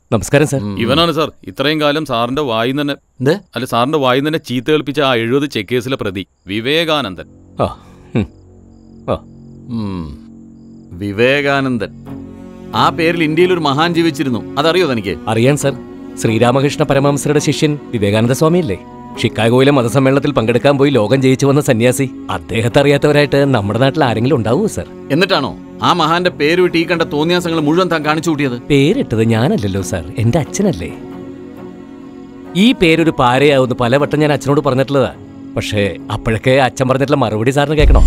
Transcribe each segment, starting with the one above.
നമസ്കാരം സാർ ഇവനാണ് സാർ ഇത്രയും കാലം സാറിന്റെ വായിൽ തന്നെ എന്ത് അല്ല സാറിന്റെ വായിൽ തന്നെ ചീത്ത കേൾപ്പിച്ച ആ എഴുപത് ചെക്ക് കേസിലെ പ്രതി വിവേകാനന്ദൻ ആ ഉം. ആ ഉം. വിവേകാനന്ദൻ ആ പേരിൽ ഇന്ത്യയിൽ ഒരു മഹാൻ ജീവിച്ചിരുന്നു അതറിയോ തനിക്ക് അറിയാൻ സാർ ശ്രീരാമകൃഷ്ണ പരമഹംസരുടെ ശിഷ്യൻ വിവേകാനന്ദ സ്വാമിയല്ലേ ഷിക്കാഗോയിലെ മതസമ്മേളനത്തിൽ പങ്കെടുക്കാൻ പോയി ലോകം ജയിച്ചു വന്ന സന്യാസി അദ്ദേഹത്തെ അറിയാത്തവരായിട്ട് നമ്മുടെ നാട്ടിൽ ആരെങ്കിലും ഉണ്ടാവുമോ സാർ എന്നിട്ടാണോ ആ മഹാന്റെ പേര് വിട്ട് ഈ കണ്ട തോന്നിയാസങ്ങൾ മുഴുവൻ താൻ കാണിച്ചു കൂട്ടിയത് പേരിട്ടത് ഞാനല്ലല്ലോ സാർ എന്റെ അച്ഛനല്ലേ ഈ പേരൊരു പാരയാവുന്ന പലവട്ടം ഞാൻ അച്ഛനോട് പറഞ്ഞിട്ടുള്ളതാ പക്ഷേ അപ്പോഴൊക്കെ അച്ഛൻ പറഞ്ഞിട്ടുള്ള മറുപടി സാറിന് കേൾക്കണോ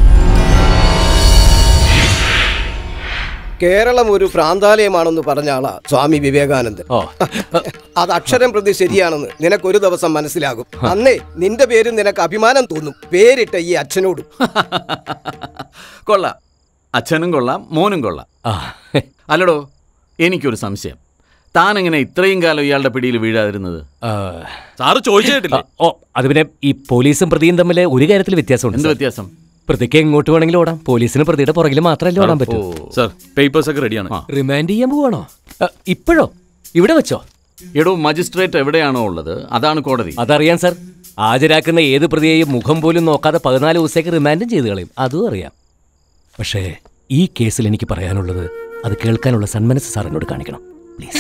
കേരളം ഒരു ഭ്രാന്താലയമാണെന്ന് പറഞ്ഞ ആളാ സ്വാമി വിവേകാനന്ദൻ ഓ അത് അക്ഷരം പ്രതി ശരിയാണെന്ന് നിനക്കൊരു ദിവസം മനസ്സിലാകും അന്നേ നിന്റെ പേരും നിനക്ക് അഭിമാനം തോന്നും പേരിട്ട ഈ അച്ഛനോടും കൊള്ളാം അച്ഛനും കൊള്ളാം മോനും കൊള്ളാം ആ അല്ലടോ എനിക്കൊരു സംശയം താൻ എങ്ങനെ ഇത്രയും കാലം ഇയാളുടെ പിടിയിൽ വീഴാതിരുന്നത് ആ, സാറ് ചോദിച്ചു കേട്ടില്ലേ ഓ അത് പിന്നെ ഈ പോലീസും പ്രതിയും തമ്മിൽ ഒരു കാര്യത്തിൽ വ്യത്യാസമുണ്ട് എന്ത് സാർ. വ്യത്യാസം പ്രതിക്ക് എങ്ങോട്ട് വേണമെങ്കിലും ഓടാം പോലീസിന് പ്രതിയുടെ പുറകിൽ മാത്രമല്ലേ ഓടാൻ പറ്റൂ സാർ പേപ്പേഴ്സ് ഒക്കെ റെഡിയാണ് റിമാൻഡ് ചെയ്യാൻ പോവാണോ ആ, ഇപ്പോഴോ ഇവിടെ വെച്ചോ എടോ മജിസ്ട്രേറ്റ് എവിടെയാണോ ഉള്ളത് അതാണ് കോടതി അതറിയാം സാർ ഹാജരാക്കുന്ന ഏത് പ്രതിയെയും മുഖം പോലും നോക്കാതെ പതിനാല് ദിവസത്തേക്ക് റിമാൻഡും ചെയ്ത് കളയും അതും അറിയാം പക്ഷേ ഈ കേസിൽ എനിക്ക് പറയാനുള്ളത് അത് കേൾക്കാനുള്ള സന്മനസ് സാർ എന്നോട് കാണിക്കണം പ്ലീസ്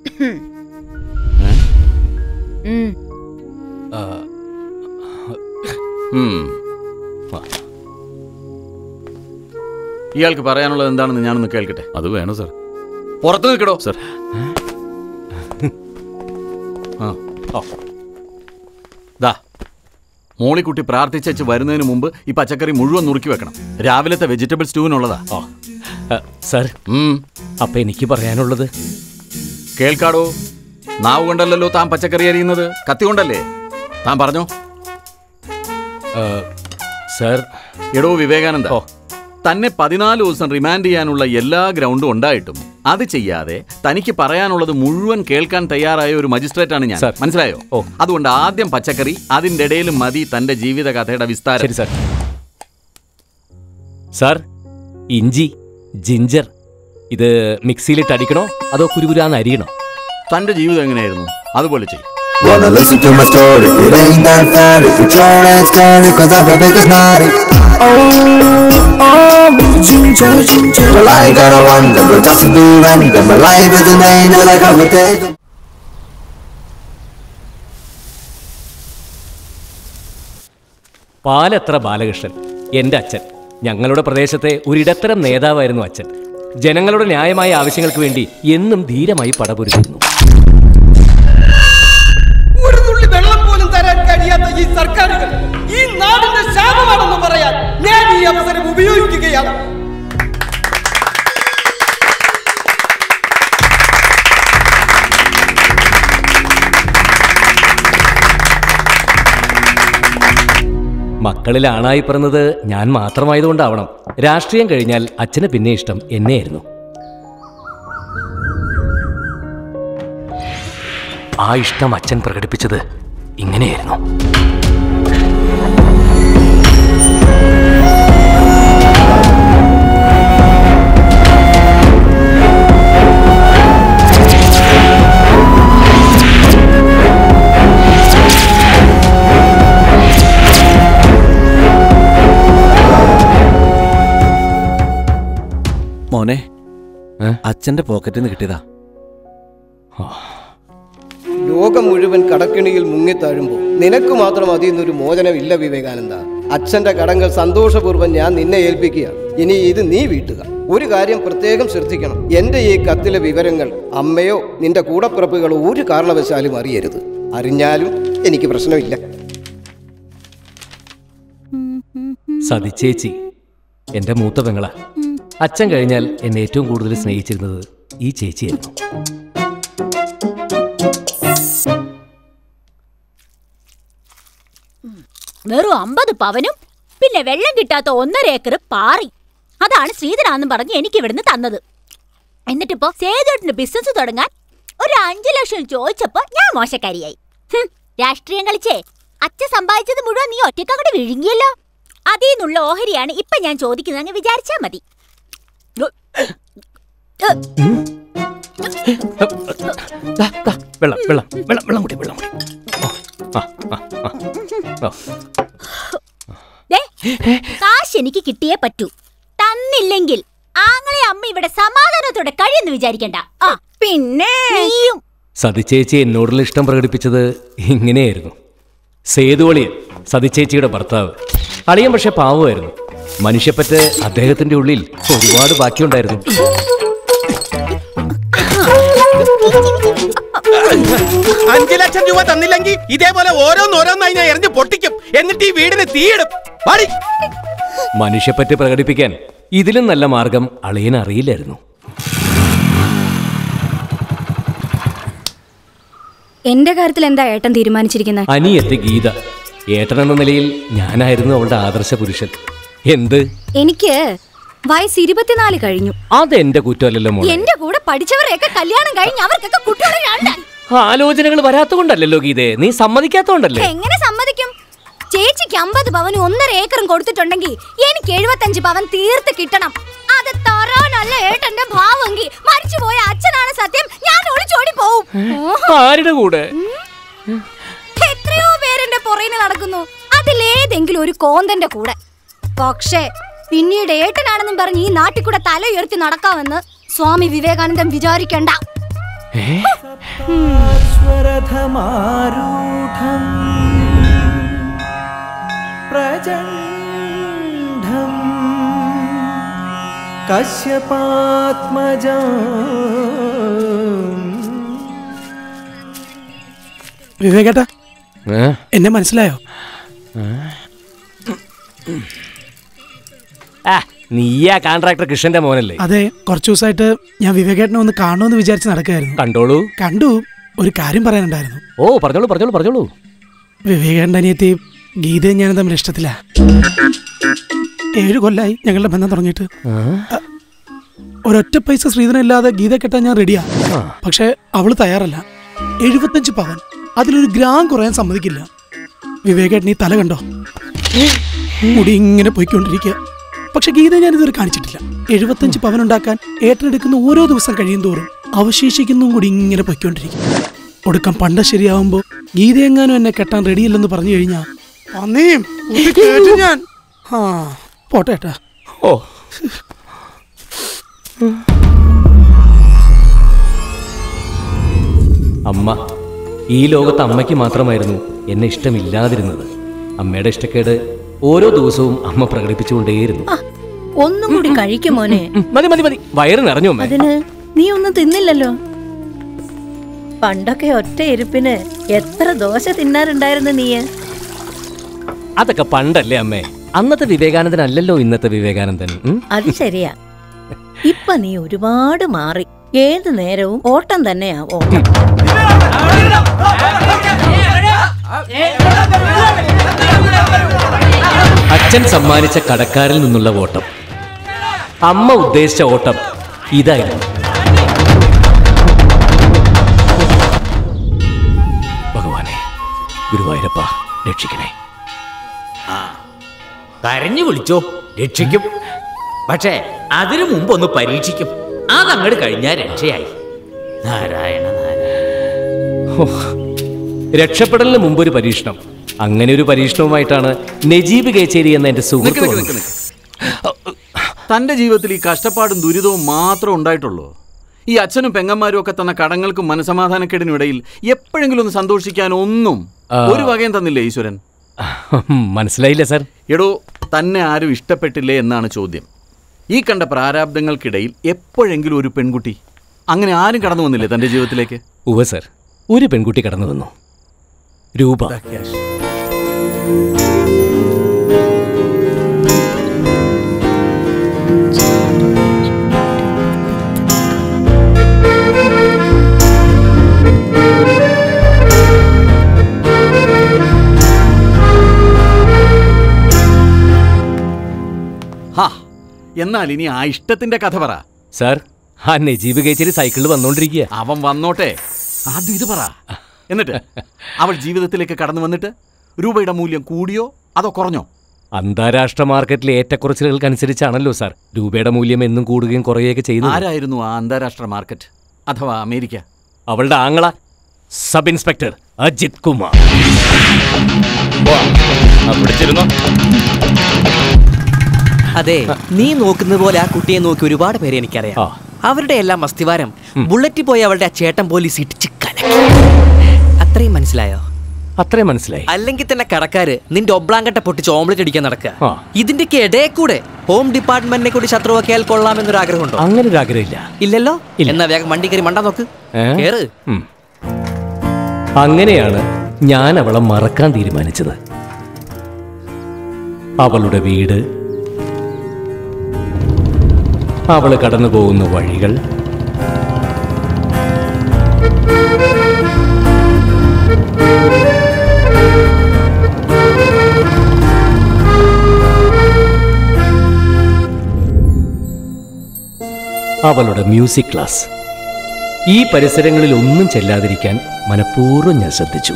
ഉം. ഉം. ഇയാൾക്ക് പറയാനുള്ളത് എന്താണെന്ന് ഞാനൊന്ന് കേൾക്കട്ടെ അത് വേണം സാർ പുറത്തു നിൽക്കടോ സാർ ആ ദാ മോളിക്കുട്ടി പ്രാർത്ഥിച്ചു വരുന്നതിന് മുമ്പ് ഈ പച്ചക്കറി മുഴുവൻ നുറുക്കി വെക്കണം രാവിലത്തെ വെജിറ്റബിൾ സ്റ്റൂവിനുള്ളതാ ആ, ആ, സാർ ഉം. അപ്പൊ എനിക്ക് പറയാനുള്ളത് കേൾക്കാടോ നാവ് കൊണ്ടല്ലല്ലോ താൻ പച്ചക്കറി അരിയുന്നത് കത്തി കൊണ്ടല്ലേ താൻ പറഞ്ഞോ ആ, സാർ എടോ വിവേകാനന്ദ ഓ. തന്നെ പതിനാല് ദിവസം റിമാൻഡ് ചെയ്യാനുള്ള എല്ലാ ഗ്രൗണ്ടും ഉണ്ടായിട്ടും അത് ചെയ്യാതെ തനിക്ക് പറയാനുള്ളത് മുഴുവൻ കേൾക്കാൻ തയ്യാറായ ഒരു മജിസ്ട്രേറ്റ് ആണ് ഞാൻ സാർ. മനസ്സിലായോ ഓ. അതുകൊണ്ട് ആദ്യം പച്ചക്കറി അതിന്റെ ഇടയിൽ മതി തന്റെ ജീവിത കഥയുടെ വിസ്താരം ശരി സാർ സാർ ഇഞ്ചി ജിഞ്ചർ ഇത് മിക്സിയിലിട്ട് അടിക്കണോ അതോ കുരുകുരാന്ന് അരിയണോ തന്റെ ജീവിതം എങ്ങനെയായിരുന്നു അതുപോലെ ചെയ്യും Wanna listen to my story? It ain't that fair if you try and scary Cause I'm the biggest naughty Oh, oh, ginger, ginger Well, I ain't gotta wonder, but just to be random My life is an angel like a potato Palathra Balakrishnan എൻ്റെ അച്ഛൻ ഞങ്ങളുടെ പ്രദേശത്തെ ഒരിടത്തരം നേതാവായിരുന്നു അച്ഛൻ ജനങ്ങളുടെ ന്യായമായ ആവശ്യങ്ങൾക്ക് വേണ്ടി എന്നും ധീരമായി പടപൊരുതിയിരുന്നു ഒരു തുള്ളി വെള്ളം പോലും തരാൻ കഴിയാത്ത ഈ സർക്കാരുകൾ ഈ നാടിന്റെ ശാപമാണെന്ന് പറയാൻ ഞാൻ ഈ അവസരം ഉപയോഗിക്കുകയാണ് മക്കളിൽ ആണായി പിറന്നത് ഞാൻ മാത്രമായതുകൊണ്ടാവണം രാഷ്ട്രീയം കഴിഞ്ഞാൽ അച്ഛന് പിന്നെ ഇഷ്ടം എന്നെയായിരുന്നു ആ ഇഷ്ടം അച്ഛൻ പ്രകടിപ്പിച്ചത് ഇങ്ങനെയായിരുന്നു മോനെ ഏ? അച്ഛന്റെ പോക്കറ്റിൽ നിന്ന് കിട്ടിയതാ ലോകം മുഴുവൻ കടക്കിണിയിൽ മുങ്ങിത്താഴുമ്പോൾ നിനക്ക് മാത്രം അതിൽ നിന്നൊരു മോചനമില്ല വിവേകാനന്ദ അച്ഛന്റെ കടങ്ങൾ സന്തോഷപൂർവ്വം ഞാൻ നിന്നെ ഏൽപ്പിക്കുകയാണ് ഇനി ഇത് നീ വീട്ടുക ഒരു കാര്യം പ്രത്യേകം ശ്രദ്ധിക്കണം എന്റെ ഈ കത്തിലെ വിവരങ്ങൾ അമ്മയോ നിന്റെ കൂടപ്പിറപ്പുകളോ ഒരു കാരണവശാലും അറിയരുത് അറിഞ്ഞാലും എനിക്ക് പ്രശ്നമില്ല സതിച്ചേച്ചി എൻ്റെ മൂത്ത പെങ്ങള അച്ഛൻ കഴിഞ്ഞാൽ എന്നെ ഏറ്റവും കൂടുതൽ സ്നേഹിച്ചിരുന്നത് ഈ ചേച്ചിയായിരുന്നു വെറും അമ്പത് പവനും പിന്നെ വെള്ളം കിട്ടാത്ത ഒന്നര ഏക്കർ പാറി അതാണ് ശ്രീധരാന്നും പറഞ്ഞ് എനിക്ക് ഇവിടുന്ന് തന്നത് എന്നിട്ടിപ്പോ സേതുട്ടിന് ബിസിനസ് തുടങ്ങാൻ ഒരു അഞ്ചു ലക്ഷം ചോദിച്ചപ്പോ ഞാൻ മോശക്കാരിയായി ഹും, രാഷ്ട്രീയം കളിച്ചേ അച്ഛൻ സമ്പാദിച്ചത് മുഴുവൻ നീ ഒറ്റക്കങ്ങോട്ട് വിഴുങ്ങിയല്ലോ അതിൽ നിന്നുള്ള ഓഹരിയാണ് ഇപ്പൊ ഞാൻ ചോദിക്കുന്നത് അങ്ങ് വിചാരിച്ചാ മതി ദാ, ദാ, വെള്ളം വെള്ളം വെള്ളം വെള്ളം കൂടി വെള്ളം കൂടി ഓ, ആ, ആ, ആ. ഓ. ദേ, കാശ് എനിക്ക് കിട്ടിയേ പറ്റൂ തന്നില്ലെങ്കിൽ ആങ്ങളെ അമ്മ ഇവിടെ സമാധാനത്തോടെ കഴിയെന്ന് വിചാരിക്കണ്ട ആ പിന്നെ നീയും സതിച്ചേച്ചി എന്നോടുള്ള ഇഷ്ടം പ്രകടിപ്പിച്ചത് ഇങ്ങനെയായിരുന്നു സേതുവളിയൻ സതിച്ചേച്ചിയുടെ ഭർത്താവ് അളിയൻ പക്ഷെ പാവമായിരുന്നു മനുഷ്യപ്പറ്റ് അദ്ദേഹത്തിന്റെ ഉള്ളിൽ ഒരുപാട് ബാക്കിയുണ്ടായിരുന്നു അഞ്ചു ലക്ഷം രൂപ തന്നില്ലെങ്കിൽ ഇതേപോലെ ഓരോന്നോരോന്നായി ഞാൻ എറിഞ്ഞ് പൊട്ടിക്കും എന്നിട്ട് ഈ വീടിന് തീയിടും വാടി. മനുഷ്യപ്പറ്റ് പ്രകടിപ്പിക്കാൻ ഇതിലും നല്ല മാർഗം അളിയൻ അറിയില്ലായിരുന്നു എന്റെ കാര്യത്തിൽ എന്താ ഏട്ടൻ തീരുമാനിച്ചിരിക്കുന്നത് അനിയത്തി ഗീത ഏട്ടൻ എന്ന നിലയിൽ ഞാനായിരുന്നു അവളുടെ ആദർശ പുരുഷൻ എന്ത് എനിക്ക് വയസ്സ് ഇരുപത്തിനാല് കഴിഞ്ഞു അതെന്റെ കുറ്റമല്ലല്ലോ മോളെ എന്റെ കൂടെ പഠിച്ചവരെയൊക്കെ കല്യാണം കഴിഞ്ഞ് അവർക്കൊക്കെ കുട്ടികളെ രണ്ടായി. ആലോചനകൾ വരാത്തതുകൊണ്ടല്ലല്ലോ ഗീതേ നീ സമ്മതിക്കാത്തതുകൊണ്ടല്ലേ എങ്ങനെ സമ്മതിക്കും ചേച്ചിക്ക് അമ്പത് പവനും ഒന്നര ഏക്കറും കൊടുത്തിട്ടുണ്ടെങ്കിൽ എനിക്ക് എഴുപത്തഞ്ച് പവൻ തീർത്ത് കിട്ടണം അത് തരാനല്ല ഏട്ടന്റെ ഭാവമെങ്കിൽ മരിച്ചുപോയ അച്ഛനാണ് സത്യം ഞാൻ ഒളിച്ചോടി പോവും ഓഹോ, ആരുടെ കൂടെ എത്രയോ പേരെന്റെ പുറകിന് നടക്കുന്നു അതിലേതെങ്കിലും ഒരു കോന്തന്റെ കൂടെ പക്ഷേ പിന്നീട് ഏട്ടനാണെന്നും പറഞ്ഞ് ഈ നാട്ടിൽ കൂടെ തല ഉയർത്തി നടക്കാമെന്ന് സ്വാമി വിവേകാനന്ദൻ വിചാരിക്കണ്ട स्वरथमारूढम् प्रचण्डम् कश्यपात्मजा വിവേകേട്ടാ ഏ? എന്നെ മനസ്സിലായോ ആ, നീയാ കോൺട്രാക്ടർ കൃഷ്ണന്റെ മോനല്ലേ അതെ കുറച്ചു ദിവസമായിട്ട് ഞാൻ വിവേകേട്ടനെ ഒന്ന് കാണുമെന്ന് വിചാരിച്ച് നടക്കുകയായിരുന്നു കണ്ടോളൂ കണ്ടു ഒരു കാര്യം പറയാനുണ്ടായിരുന്നു ഓ പറഞ്ഞോളൂ പറഞ്ഞോളൂ പറഞ്ഞോളൂ വിവേകേട്ടൻ്റെ അനിയത്തി ഗീതയും ഞാനും തമ്മിൽ ഇഷ്ടത്തില്ല ഏഴ് കൊല്ലായി ഞങ്ങളുടെ ബന്ധം തുടങ്ങിയിട്ട് അ, ഒരൊറ്റ പൈസ ശ്രീധരനില്ലാതെ ഗീത കെട്ടാൻ ഞാൻ റെഡിയാ പക്ഷെ അവള് തയ്യാറല്ല എഴുപത്തഞ്ച് പവൻ അതിലൊരു ഗ്രാം കുറയാൻ സമ്മതിക്കില്ല വിവേകേട്ടൻ ഈ തല കണ്ടോ മുടി ഇങ്ങനെ പോയിക്കൊണ്ടിരിക്കുക പക്ഷെ ഗീത ഞാൻ ഇതുവരെ കാണിച്ചിട്ടില്ല എഴുപത്തഞ്ച് പവൻ ഉണ്ടാക്കാൻ ഏട്ടനെടുക്കുന്ന ഓരോ ദിവസം കഴിയും തോറും അവശേഷിക്കുന്നതും കൂടി ഇങ്ങനെ പൊയ്ക്കൊണ്ടിരിക്കും ഒടുക്കം പണ്ട ശരിയാവുമ്പോ ഗീതയെങ്ങാനും എന്നെ കെട്ടാൻ റെഡിയല്ലെന്ന് പറഞ്ഞു കഴിഞ്ഞാ അന്നേം ഒന്ന് കേട്ടു ഞാൻ ആ പോട്ടെ ഏട്ടാ ഓ അമ്മ ഈ ലോകത്ത് അമ്മയ്ക്ക് മാത്രമായിരുന്നു എന്നെ ഇഷ്ടമില്ലാതിരുന്നത് അമ്മയുടെ ഇഷ്ടക്കേട് ഓരോ ദിവസവും അമ്മ പ്രകടിപ്പിച്ചുകൊണ്ടേയിരുന്നു ഒന്നും കൂടി കഴിക്കും മോനെ ഉം, മതി മതി മതി വയറ് നിറഞ്ഞു അമ്മേ അതിന് നീ ഒന്നും തിന്നില്ലല്ലോ പണ്ടൊക്കെ ഒറ്റ ഇരിപ്പിന് എത്ര ദോശ തിന്നാറുണ്ടായിരുന്നു നീ അതൊക്കെ പണ്ടല്ലേ അമ്മേ അന്നത്തെ വിവേകാനന്ദൻ അല്ലല്ലോ ഇന്നത്തെ വിവേകാനന്ദൻ ഉം? അത് ശരിയാ ഇപ്പൊ നീ ഒരുപാട് മാറി ഏത് നേരവും ഓട്ടം തന്നെയാ ഓട്ടം അച്ഛൻ സമ്മാനിച്ച കടക്കാരിൽ നിന്നുള്ള ഓട്ടം അമ്മ ഉദ്ദേശിച്ച ഓട്ടം ഇതായിരുന്നു ഭഗവാനെ ഗുരുവായൂരപ്പ രക്ഷിക്കണേ കരഞ്ഞു വിളിച്ചോ രക്ഷിക്കും പക്ഷേ അതിനു മുമ്പ് ഒന്ന് പരീക്ഷിക്കും അതങ്ങോട്ട് കഴിഞ്ഞാൽ രക്ഷയായി നാരായണ നാരായണ ഹോ, രക്ഷപ്പെടലിന് മുമ്പ് ഒരു പരീക്ഷണം അങ്ങനെ ഒരു പരീക്ഷണവുമായിട്ടാണ് നജീബ് കേച്ചേരി എന്ന എന്റെ നിക്ക് സുഹൃത്ത് നിക്ക് വന്നത്. നിക്ക് നിക്ക്. തന്റെ ജീവിതത്തിൽ ഈ കഷ്ടപ്പാടും ദുരിതവും മാത്രം ഉണ്ടായിട്ടുള്ളൂ ഈ അച്ഛനും പെങ്ങന്മാരും ഒക്കെ തന്ന കടങ്ങൾക്കും മനസമാധാനക്കേടിനും ഇടയിൽ എപ്പോഴെങ്കിലും ഒന്ന് സന്തോഷിക്കാൻ ഒന്നും ആ. ഒരു വകയും തന്നില്ലേ ഈശ്വരൻ മനസ്സിലായില്ല സാർ എടോ തന്നെ ആരും ഇഷ്ടപ്പെട്ടില്ലേ എന്നാണ് ചോദ്യം ഈ കണ്ട പ്രാരാബ്ദങ്ങൾക്കിടയിൽ എപ്പോഴെങ്കിലും ഒരു പെൺകുട്ടി അങ്ങനെ ആരും കടന്നു വന്നില്ലേ തന്റെ ജീവിതത്തിലേക്ക് ഉവ സർ ഒരു പെൺകുട്ടി കടന്നു വന്നു രൂപ ഹാ എന്നാൽ ഇനി ആ ഇഷ്ടത്തിന്റെ കഥ പറ സാർ ആ നജീബ് കേച്ചേരി സൈക്കിളിൽ വന്നോണ്ടിരിക്കുക അവൻ വന്നോട്ടെ ആദ്യം ഇത് പറ എന്നിട്ട് അവൾ ജീവിതത്തിലേക്ക് കടന്നു വന്നിട്ട് രൂപയുടെ മൂല്യം കൂടിയോ അതോ കുറഞ്ഞോ അന്താരാഷ്ട്ര മാർക്കറ്റിലെ ഏറ്റക്കുറച്ചിലുകൾക്കനുസരിച്ചാണല്ലോ സാർ രൂപയുടെ മൂല്യം എന്നും കൂടുകയും കുറയുകയൊക്കെ ചെയ്യുന്നത് ആരായിരുന്നു ആ അന്താരാഷ്ട്ര മാർക്കറ്റ് അഥവാ അമേരിക്ക അവളുടെ ആങ്ങള സബ് ഇൻസ്പെക്ടർ അജിത് കുമാർ പിടിച്ചിരുന്നോ അതെ നീ നോക്കുന്നത് പോലെ ആ കുട്ടിയെ നോക്കി ഒരുപാട് പേരെ എനിക്കറിയാം അവരുടെ എല്ലാം മസ്തിവാരം ബുള്ളറ്റിൽ പോയി അവളുടെ ആ ചേട്ടൻ പോലീസ് ഇടിച്ച് കലക്കി അത്രയും മനസ്സിലായോ അത്രയും മനസ്സിലായി അല്ലെങ്കിൽ തന്നെ കടക്കാര് നിന്റെ ഒബ്ലാങ്കട്ട പൊട്ടിച്ച് ഓംലെറ്റ് അടിക്കാൻ നടക്കുക ആ. ഇതിന്റെയൊക്കെ ഇടയിൽ കൂടെ ഹോം ഡിപ്പാർട്ട്മെന്റിനെ കൂടി ശത്രുവാക്കിയാൽ കൊള്ളാമെന്നൊരു ആഗ്രഹമുണ്ടോ അങ്ങനെ ഒരു ആഗ്രഹമില്ല ഇല്ലല്ലോ എന്നാ വേഗം വണ്ടി കയറി മണ്ടാ നോക്ക് ഏ? കേറ് ഉം. അങ്ങനെയാണ് ഞാൻ അവളെ മറക്കാൻ തീരുമാനിച്ചത് അവളുടെ വീട് അവള് കടന്നു പോകുന്ന വഴികൾ അവളുടെ മ്യൂസിക് ക്ലാസ് ഈ പരിസരങ്ങളിൽ ഒന്നും ചെല്ലാതിരിക്കാൻ മനഃപൂർവ്വം ഞാൻ ശ്രദ്ധിച്ചു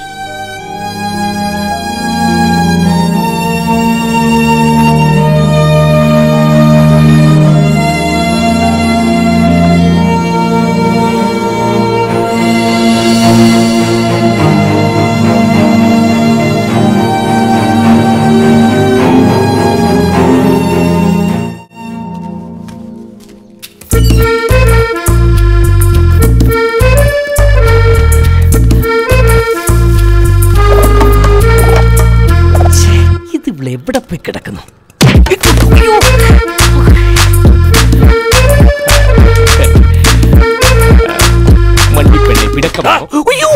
ഇത് ഇവിടെ എവിടെ പോയി കിടക്കുന്നു മണ്ടിപ്പെണ്ണി പിടക്കമാണോ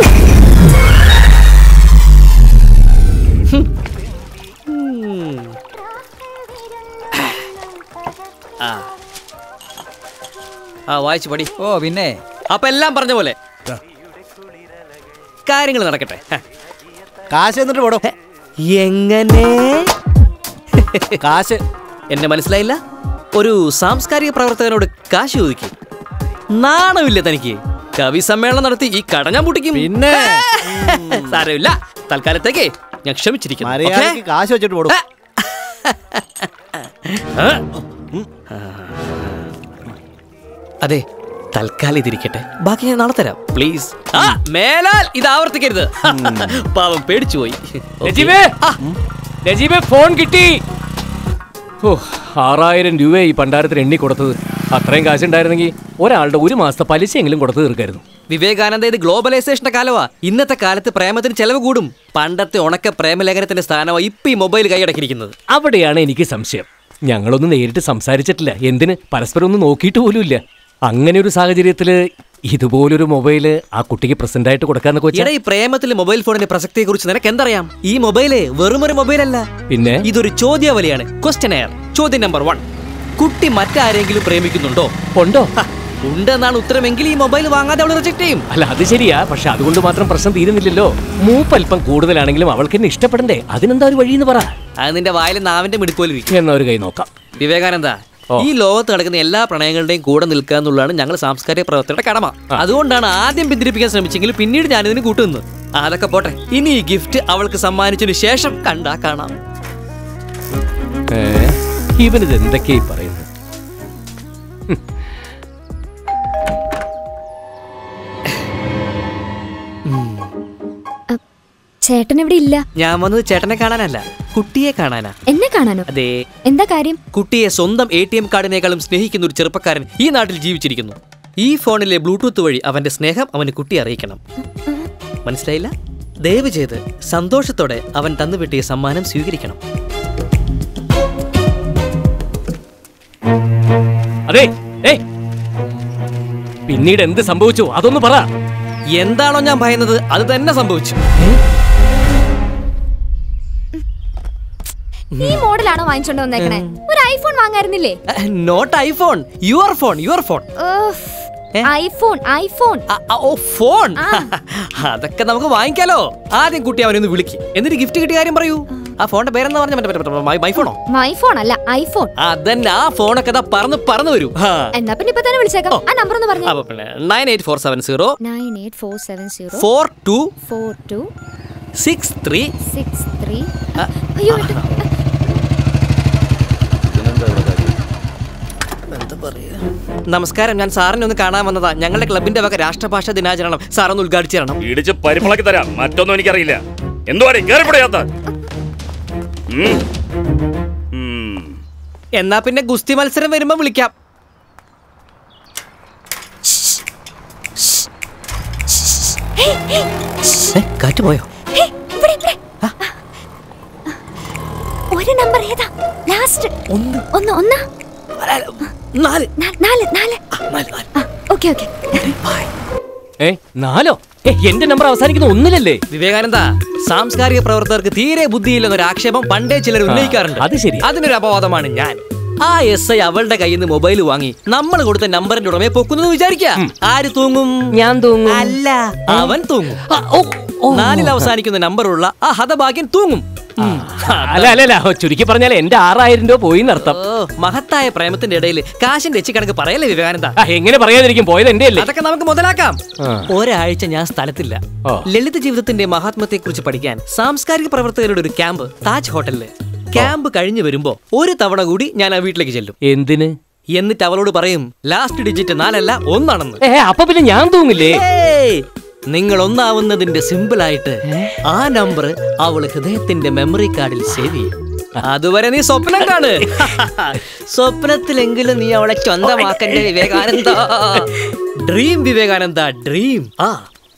ആ ആ വായിച്ചു പടി ഓ പിന്നെ അപ്പൊ എല്ലാം പറഞ്ഞ പോലെ കാര്യങ്ങൾ നടക്കട്ടെ കാശ് എന്നിട്ട് പോടോ എങ്ങനെ കാശ് എന്നെ മനസ്സിലായില്ല ഒരു സാംസ്കാരിക പ്രവർത്തകനോട് കാശ് ചോദിക്കും നാണമില്ല തനിക്ക് കവി സമ്മേളനം നടത്തി ഈ കട ഞാൻ പൊട്ടിക്കും പിന്നെ സാരമില്ല തൽക്കാലത്തേക്ക് ഞാൻ ക്ഷമിച്ചിരിക്കുന്നു മര്യാദയ്ക്ക് കാശ് വെച്ചിട്ട് പോടും അതെ തൽക്കാലം ഇതിരിക്കട്ടെ ബാക്കി ഞാൻ നാളെ തരാം പ്ലീസ് ആ മേലാൽ ഇത് ആവർത്തിക്കരുത് പാവം പേടിച്ചു പോയി രജീബേ രജീബേ ഫോൺ കിട്ടി ഓ ആറായിരം രൂപ ഈ പണ്ടാരത്തിന് എണ്ണി കൊടുത്തത് അത്രയും കാശുണ്ടായിരുന്നെങ്കിൽ ഒരാളുടെ ഒരു മാസത്തെ പലിശയെങ്കിലും കൊടുത്തു തീർക്കായിരുന്നു വിവേകാനന്ദ ഇത് ഗ്ലോബലൈസേഷന്റെ കാലമാ ഇന്നത്തെ കാലത്ത് പ്രേമത്തിന് ചെലവ് കൂടും പണ്ടത്തെ ഉണക്ക പ്രേമലേഖനത്തിന്റെ സ്ഥാനമാണ് ഇപ്പൊ ഈ മൊബൈൽ കൈയടക്കിയിരിക്കുന്നത് അവിടെയാണ് എനിക്ക് സംശയം ഞങ്ങളൊന്നും നേരിട്ട് സംസാരിച്ചിട്ടില്ല എന്തിന് പരസ്പരം ഒന്നും നോക്കിയിട്ട് പോലുമില്ല അങ്ങനെ ഒരു സാഹചര്യത്തില് ഇതുപോലൊരു മൊബൈല് ആ കുട്ടിക്ക് പ്രസന്റ് ആയിട്ട് കൊടുക്കാന്ന് കൊച്ചാ ഇട ഈ പ്രേമത്തിൽ മൊബൈൽ ഫോണിന്റെ പ്രസക്തിയെ കുറിച്ച് നിനക്ക് എന്തറിയാം ഈ മൊബൈല് വെറുമൊരു മൊബൈൽ അല്ല പിന്നെ ഇതൊരു ചോദ്യാവലിയാണ് ക്വസ്റ്റ്യൻ എയർ ചോദ്യം നമ്പർ വൺ കുട്ടി മറ്റാരെങ്കിലും പ്രേമിക്കുന്നുണ്ടോ ഉണ്ടോ ഉണ്ടെന്നാണ് ഉത്തരമെങ്കിൽ ഈ മൊബൈൽ വാങ്ങാതെ അവൾ റിജക്ട് ചെയ്യും അല്ല അത് ശരിയാ പക്ഷെ അതുകൊണ്ട് മാത്രം പ്രശ്നം തീരുന്നില്ലല്ലോ മൂപ്പൽപ്പം കൂടുതലാണെങ്കിലും അവൾക്ക് എന്നെ ഇഷ്ടപ്പെടണ്ടേ അതിനെന്താ ഒരു വഴിയെന്ന് പറ അത് നിന്റെ വായിൽ നാവിന്റെ മിടുക്കോലിരിക്കും എന്നാ ഒരു കൈ നോക്കാം വിവേകാനന്ദ ഈ ലോകത്ത് നടക്കുന്ന എല്ലാ പ്രണയങ്ങളുടെയും കൂടെ നിൽക്കുക എന്നുള്ളതാണ് ഞങ്ങൾ സാംസ്കാരിക പ്രവർത്തകരുടെ കടമ അതുകൊണ്ടാണ് ആദ്യം പിന്തിരിപ്പിക്കാൻ ശ്രമിച്ചെങ്കിൽ പിന്നീട് ഞാനിതിന് കൂട്ടുനിന്നു അതൊക്കെ പോട്ടെ ഇനി ഈ ഗിഫ്റ്റ് അവൾക്ക് സമ്മാനിച്ചതിന് ശേഷം കണ്ടാ കാണാം ഏ, ഇവനിത് എന്തൊക്കെയായി പറയുന്നത് ചേട്ടൻ ഇവിടെ ഇല്ല ഞാൻ വന്നത് ചേട്ടനെ കാണാനല്ല കുട്ടിയെ കാണാനാ എന്നെ കാണാനോ അതെ എന്താ കാര്യം കുട്ടിയെ സ്വന്തം എ ടി എം കാർഡിനേക്കാളും സ്നേഹിക്കുന്ന ഒരു ചെറുപ്പക്കാരൻ ഈ നാട്ടിൽ ജീവിച്ചിരിക്കുന്നു ഈ ഫോണിലെ ബ്ലൂടൂത്ത് വഴി അവന്റെ സ്നേഹം അവന് കുട്ടിയെ അറിയിക്കണം മനസ്സിലായില്ല ദയവ് ചെയ്ത് സന്തോഷത്തോടെ അവൻ തന്നുവിട്ടിയ സമ്മാനം സ്വീകരിക്കണം അതെ ഏ പിന്നീട് എന്ത് സംഭവിച്ചു അതൊന്ന് പറ എന്താണോ ഞാൻ ഭയന്നത് അത് തന്നെ സംഭവിച്ചു ഈ മോഡലാണോ വാങ്ങിച്ചോണ്ട് വന്നേക്കണേ ഒരു ഐഫോൺ വാങ്ങായിരുന്നില്ലേ note iPhone your phone your phone iPhone iPhone ഓ ഫോൺ അതൊക്കെ നമുക്ക് വാങ്ങിക്കാലോ ആദ്യം കുട്ടി അവനെ ഒന്ന് വിളിക്ക് എന്നിട്ട് ഗിഫ്റ്റ് കിട്ടിയ കാര്യം പറയൂ ആ ഫോണിന്റെ പേരെന്താ പറഞ്ഞ മറ്റേ- മറ്റേ- മറ്റേ മൈ ഫോണോ ഐഫോൺ അല്ല ഐഫോൺ അതന്നെ ആ ഫോണൊക്കെ ദാ പറന്ന് പറന്നു വരൂ ആ. എന്നാ പിന്നെ ഇപ്പൊ തന്നെ വിളിച്ചേക്കാം ആ നമ്പർ ഒന്ന് പറഞ്ഞു അപ്പൊ പിന്നെ nine eight four seven zero nine eight four seven zero four two four two six three six three അയ്യോ നമസ്കാരം ഞാൻ സാറിനെ ഒന്ന് കാണാൻ വന്നതാ ഞങ്ങളുടെ ക്ലബിന്റെ വക രാഷ്ട്രഭാഷ ദിനാചരണം സാറൊന്ന് ഉദ്ഘാടിച്ചു തരണം ഇടിച്ച് പരിമുളക്കി തരാം മറ്റൊന്നും എനിക്കറിയില്ല എന്തുവാടി കേറിപ്പടയാത്ത എന്നാ പിന്നെ ഗുസ്തി മത്സരം വരുമ്പോ വിളിക്കാം കാറ്റ് പോയോ ഹേയ്, ഇവിടെ, ഇവിടെ. ഒരു നമ്പർ ഏതാ ലാസ്റ്റ് ഒന്ന് ഒന്ന് ഒന്ന് നാല് നാല് നാല് ഓക്കെ ഓക്കെ ഏ നാലോ ഏ എന്റെ നമ്പർ അവസാനിക്കുന്ന ഒന്നിലല്ലേ വിവേകാനന്ദ സാംസ്കാരിക പ്രവർത്തകർക്ക് തീരെ ബുദ്ധിയില്ലെന്നൊരു ആക്ഷേപം പണ്ടേ ചിലർ ഉന്നയിക്കാറുണ്ട് അത് ശരി. അതിനൊരു അപവാദമാണ് ഞാൻ ആ എസ് ഐ അവളുടെ കയ്യിൽ നിന്ന് മൊബൈൽ വാങ്ങി നമ്മൾ കൊടുത്ത നമ്പറിന്റെ ഉടമയെ പൊക്കുന്നു വിചാരിക്ക ആര് തൂങ്ങും ഞാൻ തൂങ്ങും അല്ല അവൻ തൂങ്ങും നാലിൽ അവസാനിക്കുന്ന നമ്പറുള്ള ആ ഹതഭാഗ്യൻ തൂങ്ങും ഉം. അല്ല അല്ല അല്ല ചുരുക്കി പറഞ്ഞാൽ എന്റെ ആറായിരം രൂപ പോയി എന്നർത്ഥം ഓ മഹത്തായ പ്രേമത്തിന്റെ ഇടയിൽ കാശിന്റെ എച്ചി കണക്ക് പറയല്ലേ വിവേകാനന്ദ ആ, എങ്ങനെ പറയാതിരിക്കും പോയത് എന്റെ അല്ലേ അതൊക്കെ നമുക്ക് മുതലാക്കാം ആ. ഒരാഴ്ച ഞാൻ സ്ഥലത്തില്ല ഓ. ലളിത ജീവിതത്തിന്റെ മഹാത്മത്തെ കുറിച്ച് പഠിക്കാൻ സാംസ്കാരിക പ്രവർത്തകരുടെ ഒരു ക്യാമ്പ് താജ് ഹോട്ടലില് ക്യാമ്പ് കഴിഞ്ഞു വരുമ്പോ ഒരു തവണ കൂടി ഞാൻ ആ വീട്ടിലേക്ക് ചെല്ലും എന്തിന് എന്നിട്ട് അവളോട് പറയും ലാസ്റ്റ് ഡിജിറ്റ് നാലല്ല ഒന്നാണെന്ന് ഏ അപ്പൊ പിന്നെ ഞാൻ തൂങ്ങില്ലേ ഏയ്! നിങ്ങൾ ഒന്നാവുന്നതിന്റെ സിമ്പിൾ ആയിട്ട് ആ നമ്പർ അവള് ഹൃദയത്തിന്റെ മെമ്മറി കാർഡിൽ സേവ് ചെയ്യും അതുവരെ നീ സ്വപ്നം കാണ് സ്വപ്നത്തിലെങ്കിലും നീ അവളെ സ്വന്തമാക്കണ്ട വിവേകാനന്ദ ഡ്രീം വിവേകാനന്ദ ഡ്രീം ആ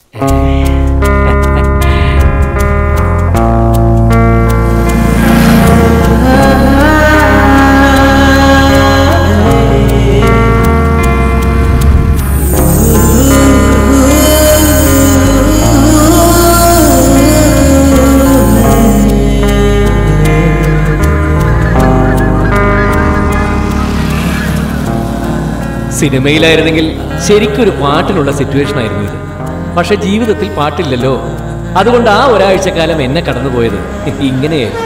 സിനിമയിലായിരുന്നെങ്കിൽ ശരിക്കൊരു പാട്ടിനുള്ള സിറ്റുവേഷൻ ആയിരുന്നു ഇത് പക്ഷെ ജീവിതത്തിൽ പാട്ടില്ലല്ലോ അതുകൊണ്ട് ആ ഒരാഴ്ചക്കാലം എന്നെ കടന്നുപോയത് ഇങ്ങനെയായിരുന്നു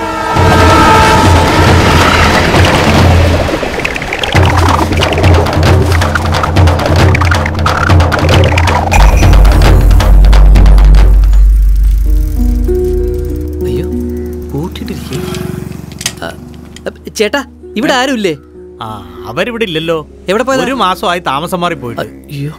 അയ്യോ കൂട്ടിട്ടിരിക്കേ ചേട്ടാ ഇവിടെ ആരുമില്ലേ ആ അവരിവിടെ ഇല്ലല്ലോ എവിടെ പോയതാ? ഒരു മാസമായി താമസം മാറി പോയിട്ട് അയ്യോ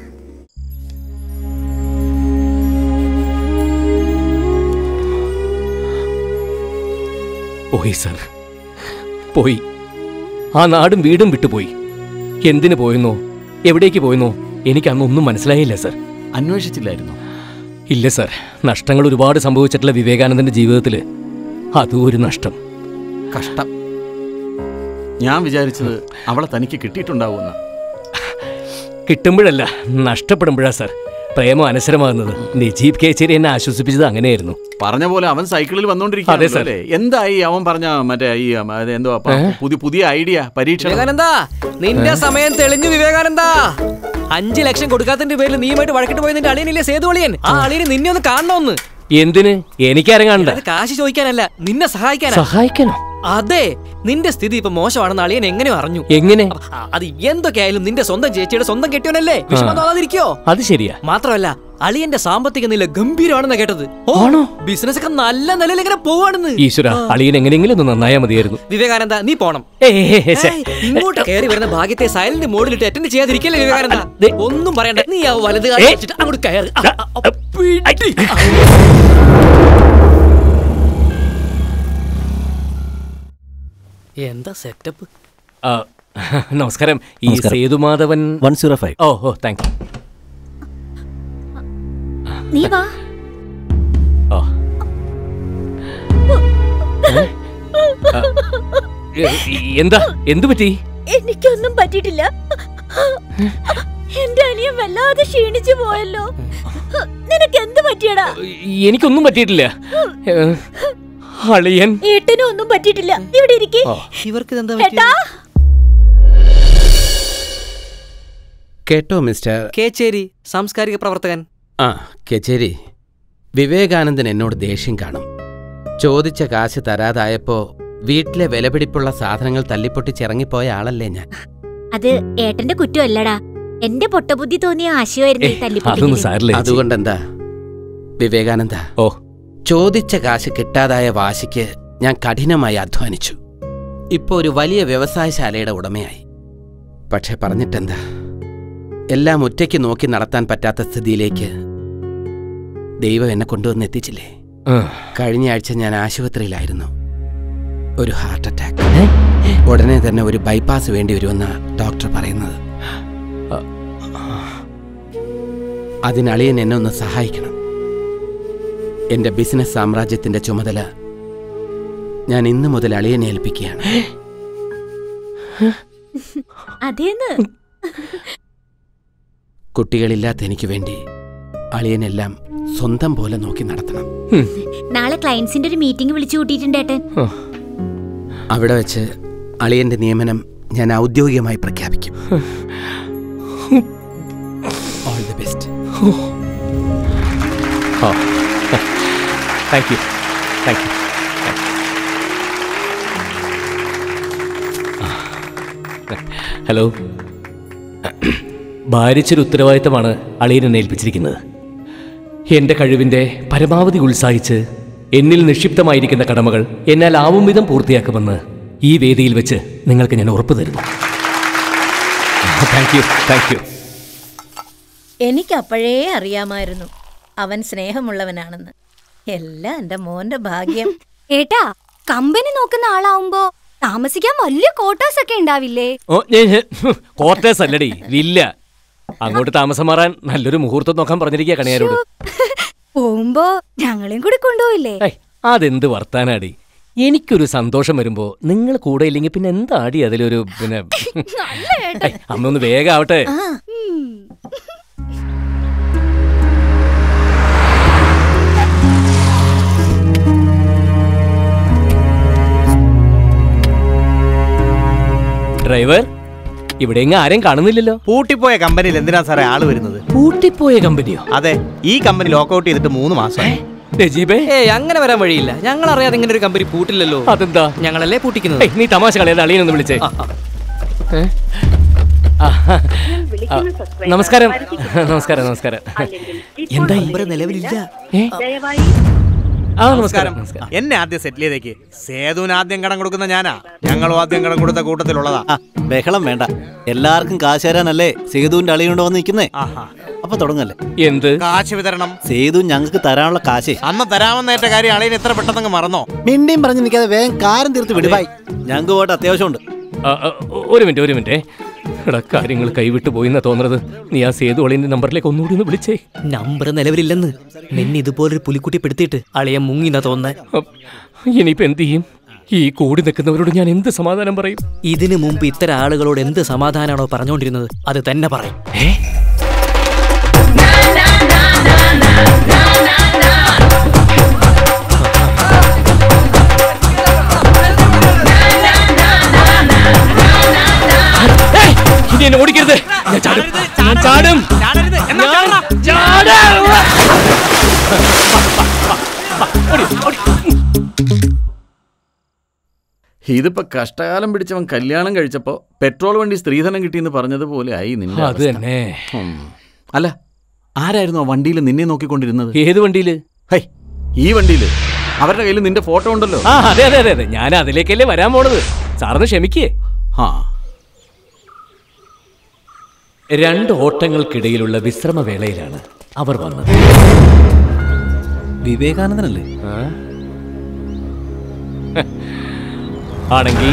പോയി സർ പോയി ആ നാടും വീടും വിട്ടുപോയി എന്തിനു പോയെന്നോ എവിടേക്ക് പോയെന്നോ എനിക്ക് അന്നൊന്നും മനസ്സിലായില്ല സർ അന്വേഷിച്ചില്ലായിരുന്നു ഇല്ല സർ നഷ്ടങ്ങൾ ഒരുപാട് സംഭവിച്ചിട്ടുള്ള വിവേകാനന്ദന്റെ ജീവിതത്തിൽ അതും ഒരു നഷ്ടം കഷ്ടം ഞാൻ വിചാരിച്ചത് അവളെ തനിക്ക് കിട്ടിയിട്ടുണ്ടാവുമെന്ന് കിട്ടുമ്പോഴല്ല നഷ്ടപ്പെടുമ്പോഴാ സർ പ്രേമം അനശ്വരമാകുന്നത് നജീബ് കേച്ചേരി എന്നെ ആശ്വസിപ്പിച്ചത് അങ്ങനെയായിരുന്നു പറഞ്ഞ പോലെ അവൻ സൈക്കിളിൽ അതെ, വന്നോണ്ടിരിക്കുകയാണ് സർ. അല്ലേ എന്തായി അവൻ പറഞ്ഞ മറ്റേ ഈ ഉം, അത് എന്തുവാ പ- ഏ? പുതിയ പുതിയ ഐഡിയ പരീക്ഷ വിവേകാനന്ദ നിന്റെ സമയം തെളിഞ്ഞു വിവേകാനന്ദ അഞ്ചു ലക്ഷം കൊടുക്കാത്തതിന്റെ പേരിൽ നീയുമായിട്ട് വഴക്കിട്ട് പോയ നിന്റെ അളിയനില്ലേ സേതു അളിയൻ ആ അളിയന് നിന്നെ ഒന്ന് കാണണമെന്ന് എന്തിന് എനിക്കരങ്ങാണ്ട അത് കാശ് ചോദിക്കാനല്ല നിന്നെ സഹായിക്കാനാ സഹായിക്കാനോ അതെ നിന്റെ സ്ഥിതി ഇപ്പൊ മോശമാണെന്ന് അളിയൻ എങ്ങനെ അറിഞ്ഞു എങ്ങനെ അ- അത് എന്തൊക്കെയായാലും നിന്റെ സ്വന്തം ചേച്ചിയുടെ സ്വന്തം കെട്ടിയോനല്ലേ വിഷമം തോന്നാതിരിക്കോ അത് ശരിയാ മാത്രമല്ല അളിയന്റെ സാമ്പത്തിക നില ഗംഭീരമാണെന്ന് കേട്ടത് ഓ ബിസിനസ് ഒക്കെ നല്ല നിലയിൽ ഇങ്ങനെ പോവാണെന്ന് ഈശ്വര അളിയൻ എങ്ങനെയെങ്കിലും ഒന്ന് നന്നായാ മതിയായിരുന്നു വിവേകാനന്ദ നീ പോണം ഏയ് ഏയ് ഏയ് ശ്ശെ. ഏയ്, ഇങ്ങോട്ട് കയറി വരുന്ന ഭാഗ്യത്തെ സൈലന്റ് മോഡിലിട്ട് അറ്റൻഡ് ചെയ്യാതിരിക്കല്ലേ വിവേകാനന്ദ ഒന്നും പറയണ്ട നീ ആ വലത് കാലം വെച്ചിട്ട് അങ്ങോട്ട് കയറി ആ, ആ, ആ, പിടി. എന്താ സെറ്റപ്പ് ആ, നമസ്കാരം ഈ നമസ്കാരം. സേതുമാധവൻ വൺ സീറോ ഫൈവ് ഓ ഓ താങ്ക് യു നീ വാ ഓ ഏ, എന്താ എന്തു പറ്റി എനിക്കൊന്നും പറ്റിയിട്ടില്ല എന്റെ അനിയൻ വല്ലാതെ ക്ഷീണിച്ചു പോയല്ലോ നിനക്ക് എന്ത് പറ്റിയടാ എനിക്കൊന്നും പറ്റിയിട്ടില്ല ഏ, അളിയൻ ഏട്ടനും ഒന്നും പറ്റിയിട്ടില്ല ഇവിടെ ഇരിക്കേ ഓ. ഇവർക്ക് ഇതെന്താ ഏട്ടാ കേട്ടോ മിസ്റ്റർ കേച്ചേരി സാംസ്കാരിക പ്രവർത്തകൻ ആ കച്ചേരി വിവേകാനന്ദൻ എന്നോട് ദേഷ്യം കാണും ചോദിച്ച കാശ് തരാതായപ്പോ വീട്ടിലെ വിലപിടിപ്പുള്ള സാധനങ്ങൾ തല്ലിപ്പൊട്ടിച്ചിറങ്ങിപ്പോയ ആളല്ലേ ഞാൻ അത് ഏട്ടന്റെ കുറ്റമല്ലടാ എന്റെ പൊട്ടബുദ്ധി തോന്നിയ ആശയമായിരുന്നു ഈ തല്ലിപ്പൊട്ടിക്കല്. അതുകൊണ്ടെന്താ വിവേകാനന്ദ ഓ ചോദിച്ച കാശ് കിട്ടാതായ വാശിക്ക് ഞാൻ കഠിനമായി അധ്വാനിച്ചു ഇപ്പൊ ഒരു വലിയ വ്യവസായശാലയുടെ ഉടമയായി പക്ഷെ പറഞ്ഞിട്ടെന്താ എല്ലാം ഒറ്റയ്ക്ക് നോക്കി നടത്താൻ പറ്റാത്ത സ്ഥിതിയിലേക്ക് ദൈവം എന്നെ കൊണ്ടുവന്ന് എത്തിച്ചില്ലേ കഴിഞ്ഞ ആഴ്ച ഞാൻ ആശുപത്രിയിലായിരുന്നു ഒരു ഹാർട്ട് അറ്റാക്ക് ഉടനെ തന്നെ ഒരു ബൈപ്പാസ് വേണ്ടി വരുമെന്ന ഡോക്ടർ പറയുന്നത് അതിനളിയൻ എന്നെ ഒന്ന് സഹായിക്കണം എന്റെ ബിസിനസ് സാമ്രാജ്യത്തിന്റെ ചുമതല ഞാൻ ഇന്ന് മുതൽ അളിയനെ ഏൽപ്പിക്കുകയാണ് അതേന്ന് കുട്ടികളില്ലാത്ത എനിക്ക് വേണ്ടി അളിയനെല്ലാം സ്വന്തം പോലെ നോക്കി നടത്തണം നാളെ ക്ലയൻസിന്റെ ഒരു മീറ്റിംഗ് വിളിച്ചു കൂട്ടിയിട്ടുണ്ട് ഏട്ടൻ അവിടെ വെച്ച് അളിയന്റെ നിയമനം ഞാൻ ഔദ്യോഗികമായി പ്രഖ്യാപിക്കും all the best thank you thank you hello ഭാരിച്ചൊരു ഉത്തരവാദിത്തമാണ് അളിയനെ ഏൽപ്പിച്ചിരിക്കുന്നത് എന്റെ കഴിവിന്റെ പരമാവധി ഉത്സാഹിച്ച് എന്നിൽ നിക്ഷിപ്തമായിരിക്കുന്ന കടമകൾ എന്നാൽ ആവും വിധം പൂർത്തിയാക്കുമെന്ന് ഈ വേദിയിൽ വെച്ച് നിങ്ങൾക്ക് ഞാൻ ഉറപ്പു തരുന്നു താങ്ക് യു താങ്ക് യു എനിക്കപ്പോഴേ അറിയാമായിരുന്നു അവൻ സ്നേഹമുള്ളവനാണെന്ന് എല്ലാം എന്റെ മോന്റെ ഭാഗ്യം ഏട്ടാ കമ്പനി നോക്കുന്ന ആളാവുമ്പോ താമസിക്കാൻ വലിയ ക്വാർട്ടേഴ്സ് ഒക്കെ ഉണ്ടാവില്ലേ ഓ ക്വാർട്ടേഴ്സ് അല്ലടി വില്ല അങ്ങോട്ട് താമസം മാറാൻ നല്ലൊരു മുഹൂർത്തം നോക്കാൻ പറഞ്ഞിരിക്കുക കണിയാരോട് പോകുമ്പോ ഞങ്ങളെയും കൂടി കൊണ്ടുപോയില്ലേ അതെന്ത് വർത്താനാടി എനിക്കൊരു സന്തോഷം വരുമ്പോ നിങ്ങൾ കൂടെ ഇല്ലെങ്കിൽ പിന്നെ എന്താടി അതിലൊരു പിന്നെ ഐ, അമ്മ ഒന്ന് വേഗം ആവട്ടെ ഡ്രൈവർ ഇവിടെ എങ്ങും ആരെയും കാണുന്നില്ലല്ലോ പൂട്ടിപ്പോയ കമ്പനിയിൽ എന്തിനാ സാറേ ആള് വരുന്നത് പൂട്ടിപ്പോയ കമ്പനിയോ അതെ ഈ കമ്പനി ലോക്കൗട്ട് ചെയ്തിട്ട് മൂന്ന് മാസമായി രജീബേ ഏയ് അങ്ങനെ വരാൻ വഴിയില്ല ഞങ്ങൾ അറിയാതെ ഇങ്ങനെ ഒരു കമ്പനി പൂട്ടില്ലല്ലോ അതെന്താ ഞങ്ങളല്ലേ പൂട്ടിക്കുന്നത് ഏയ്, നീ തമാശ കളയാതെ അളിയനൊന്ന് വിളിച്ചേ ഏ? ആ, ആ, നമസ്കാരം നമസ്കാരം നമസ്കാരം എന്താ നിലവിലില്ല ആ നമസ്കാരം നമസ്കാരം എന്നെ ആദ്യം സെറ്റിൽ ചെയ്തേക്ക് സേതുവിന് ആദ്യം കടം കൊടുക്കുന്ന ഞാനാ ഞങ്ങളും ആദ്യം കടം കൊടുത്ത കൂട്ടത്തിലുള്ളതാ ബഹളം വേണ്ട എല്ലാവർക്കും കാശ് തരാനല്ലേ സേതുവിന്റെ അളിയുണ്ടോ വന്ന് നിൽക്കുന്നേ അപ്പൊ തുടങ്ങല്ലേ എന്ത് കാശ് വിതരണം സേതു ഞങ്ങൾക്ക് തരാനുള്ള കാശ് അന്ന് തരാമെന്നേറ്റ കാര്യം അളിയൻ എത്ര പെട്ടെന്നങ്ങ് മറന്നോ മിണ്ടിയും പറഞ്ഞ് നിൽക്കാതെ വേഗം കാരം തീർത്ത് വിടുവായി ഞങ്ങൾക്ക് പോയിട്ട് അത്യാവശ്യമുണ്ട് ആ, ആ, ഒരു മിനിറ്റ് ഒരു മിനിറ്റ് എടാ കാര്യങ്ങൾ കൈവിട്ടു പോയിന്നാ തോന്നുന്നത് നീ ആ സേതു അളിയന്റെ നമ്പറിലേക്ക് ഒന്നുകൂടി ഒന്ന് വിളിച്ചേ നമ്പർ നിലവിലില്ലെന്ന് നിന്നെ ഇതുപോലൊരു പുലിക്കുട്ടി പെടുത്തിയിട്ട് അളിയ മുങ്ങിന്നാ തോന്നുന്നേ ഇനിയിപ്പോ എന്ത് ചെയ്യും ഈ കൂടി നിൽക്കുന്നവരോട് ഞാൻ എന്ത് സമാധാനം പറയും ഇതിനു മുമ്പ് ഇത്തരം ആളുകളോട് എന്ത് സമാധാനാണോ പറഞ്ഞുകൊണ്ടിരുന്നത് അത് തന്നെ പറയും ഇനി എന്നെ ഓടിക്കരുത് ഞാൻ ചാടും ഞാൻ ചാടും ഞാൻ ചാടും ഇതിപ്പോ കഷ്ടകാലം പിടിച്ചവൻ കല്യാണം കഴിച്ചപ്പോ പെട്രോൾ വണ്ടി സ്ത്രീധനം കിട്ടിയെന്ന് പറഞ്ഞതുപോലെ ആയി നിന്റെ അത് അവസ്ഥ. തന്നെ. ഉം. അല്ല ആരായിരുന്നു ആ വണ്ടിയിൽ നിന്നെ നോക്കിക്കൊണ്ടിരുന്നത് ഏത് വണ്ടിയില് ഹൈ ഈ വണ്ടിയില് അവരുടെ കയ്യിൽ നിന്റെ ഫോട്ടോ ഉണ്ടല്ലോ ആ അതെ അതെ അതെ അതെ ഞാൻ അതിലേക്കല്ലേ വരാൻ പോണത് സാറിന് ക്ഷമിക്കേ ആ രണ്ട് ഓട്ടങ്ങൾക്കിടയിലുള്ള വിശ്രമവേളയിലാണ് അവർ വന്നത് വിവേകാനന്ദനല്ലേ ആണെങ്കിൽ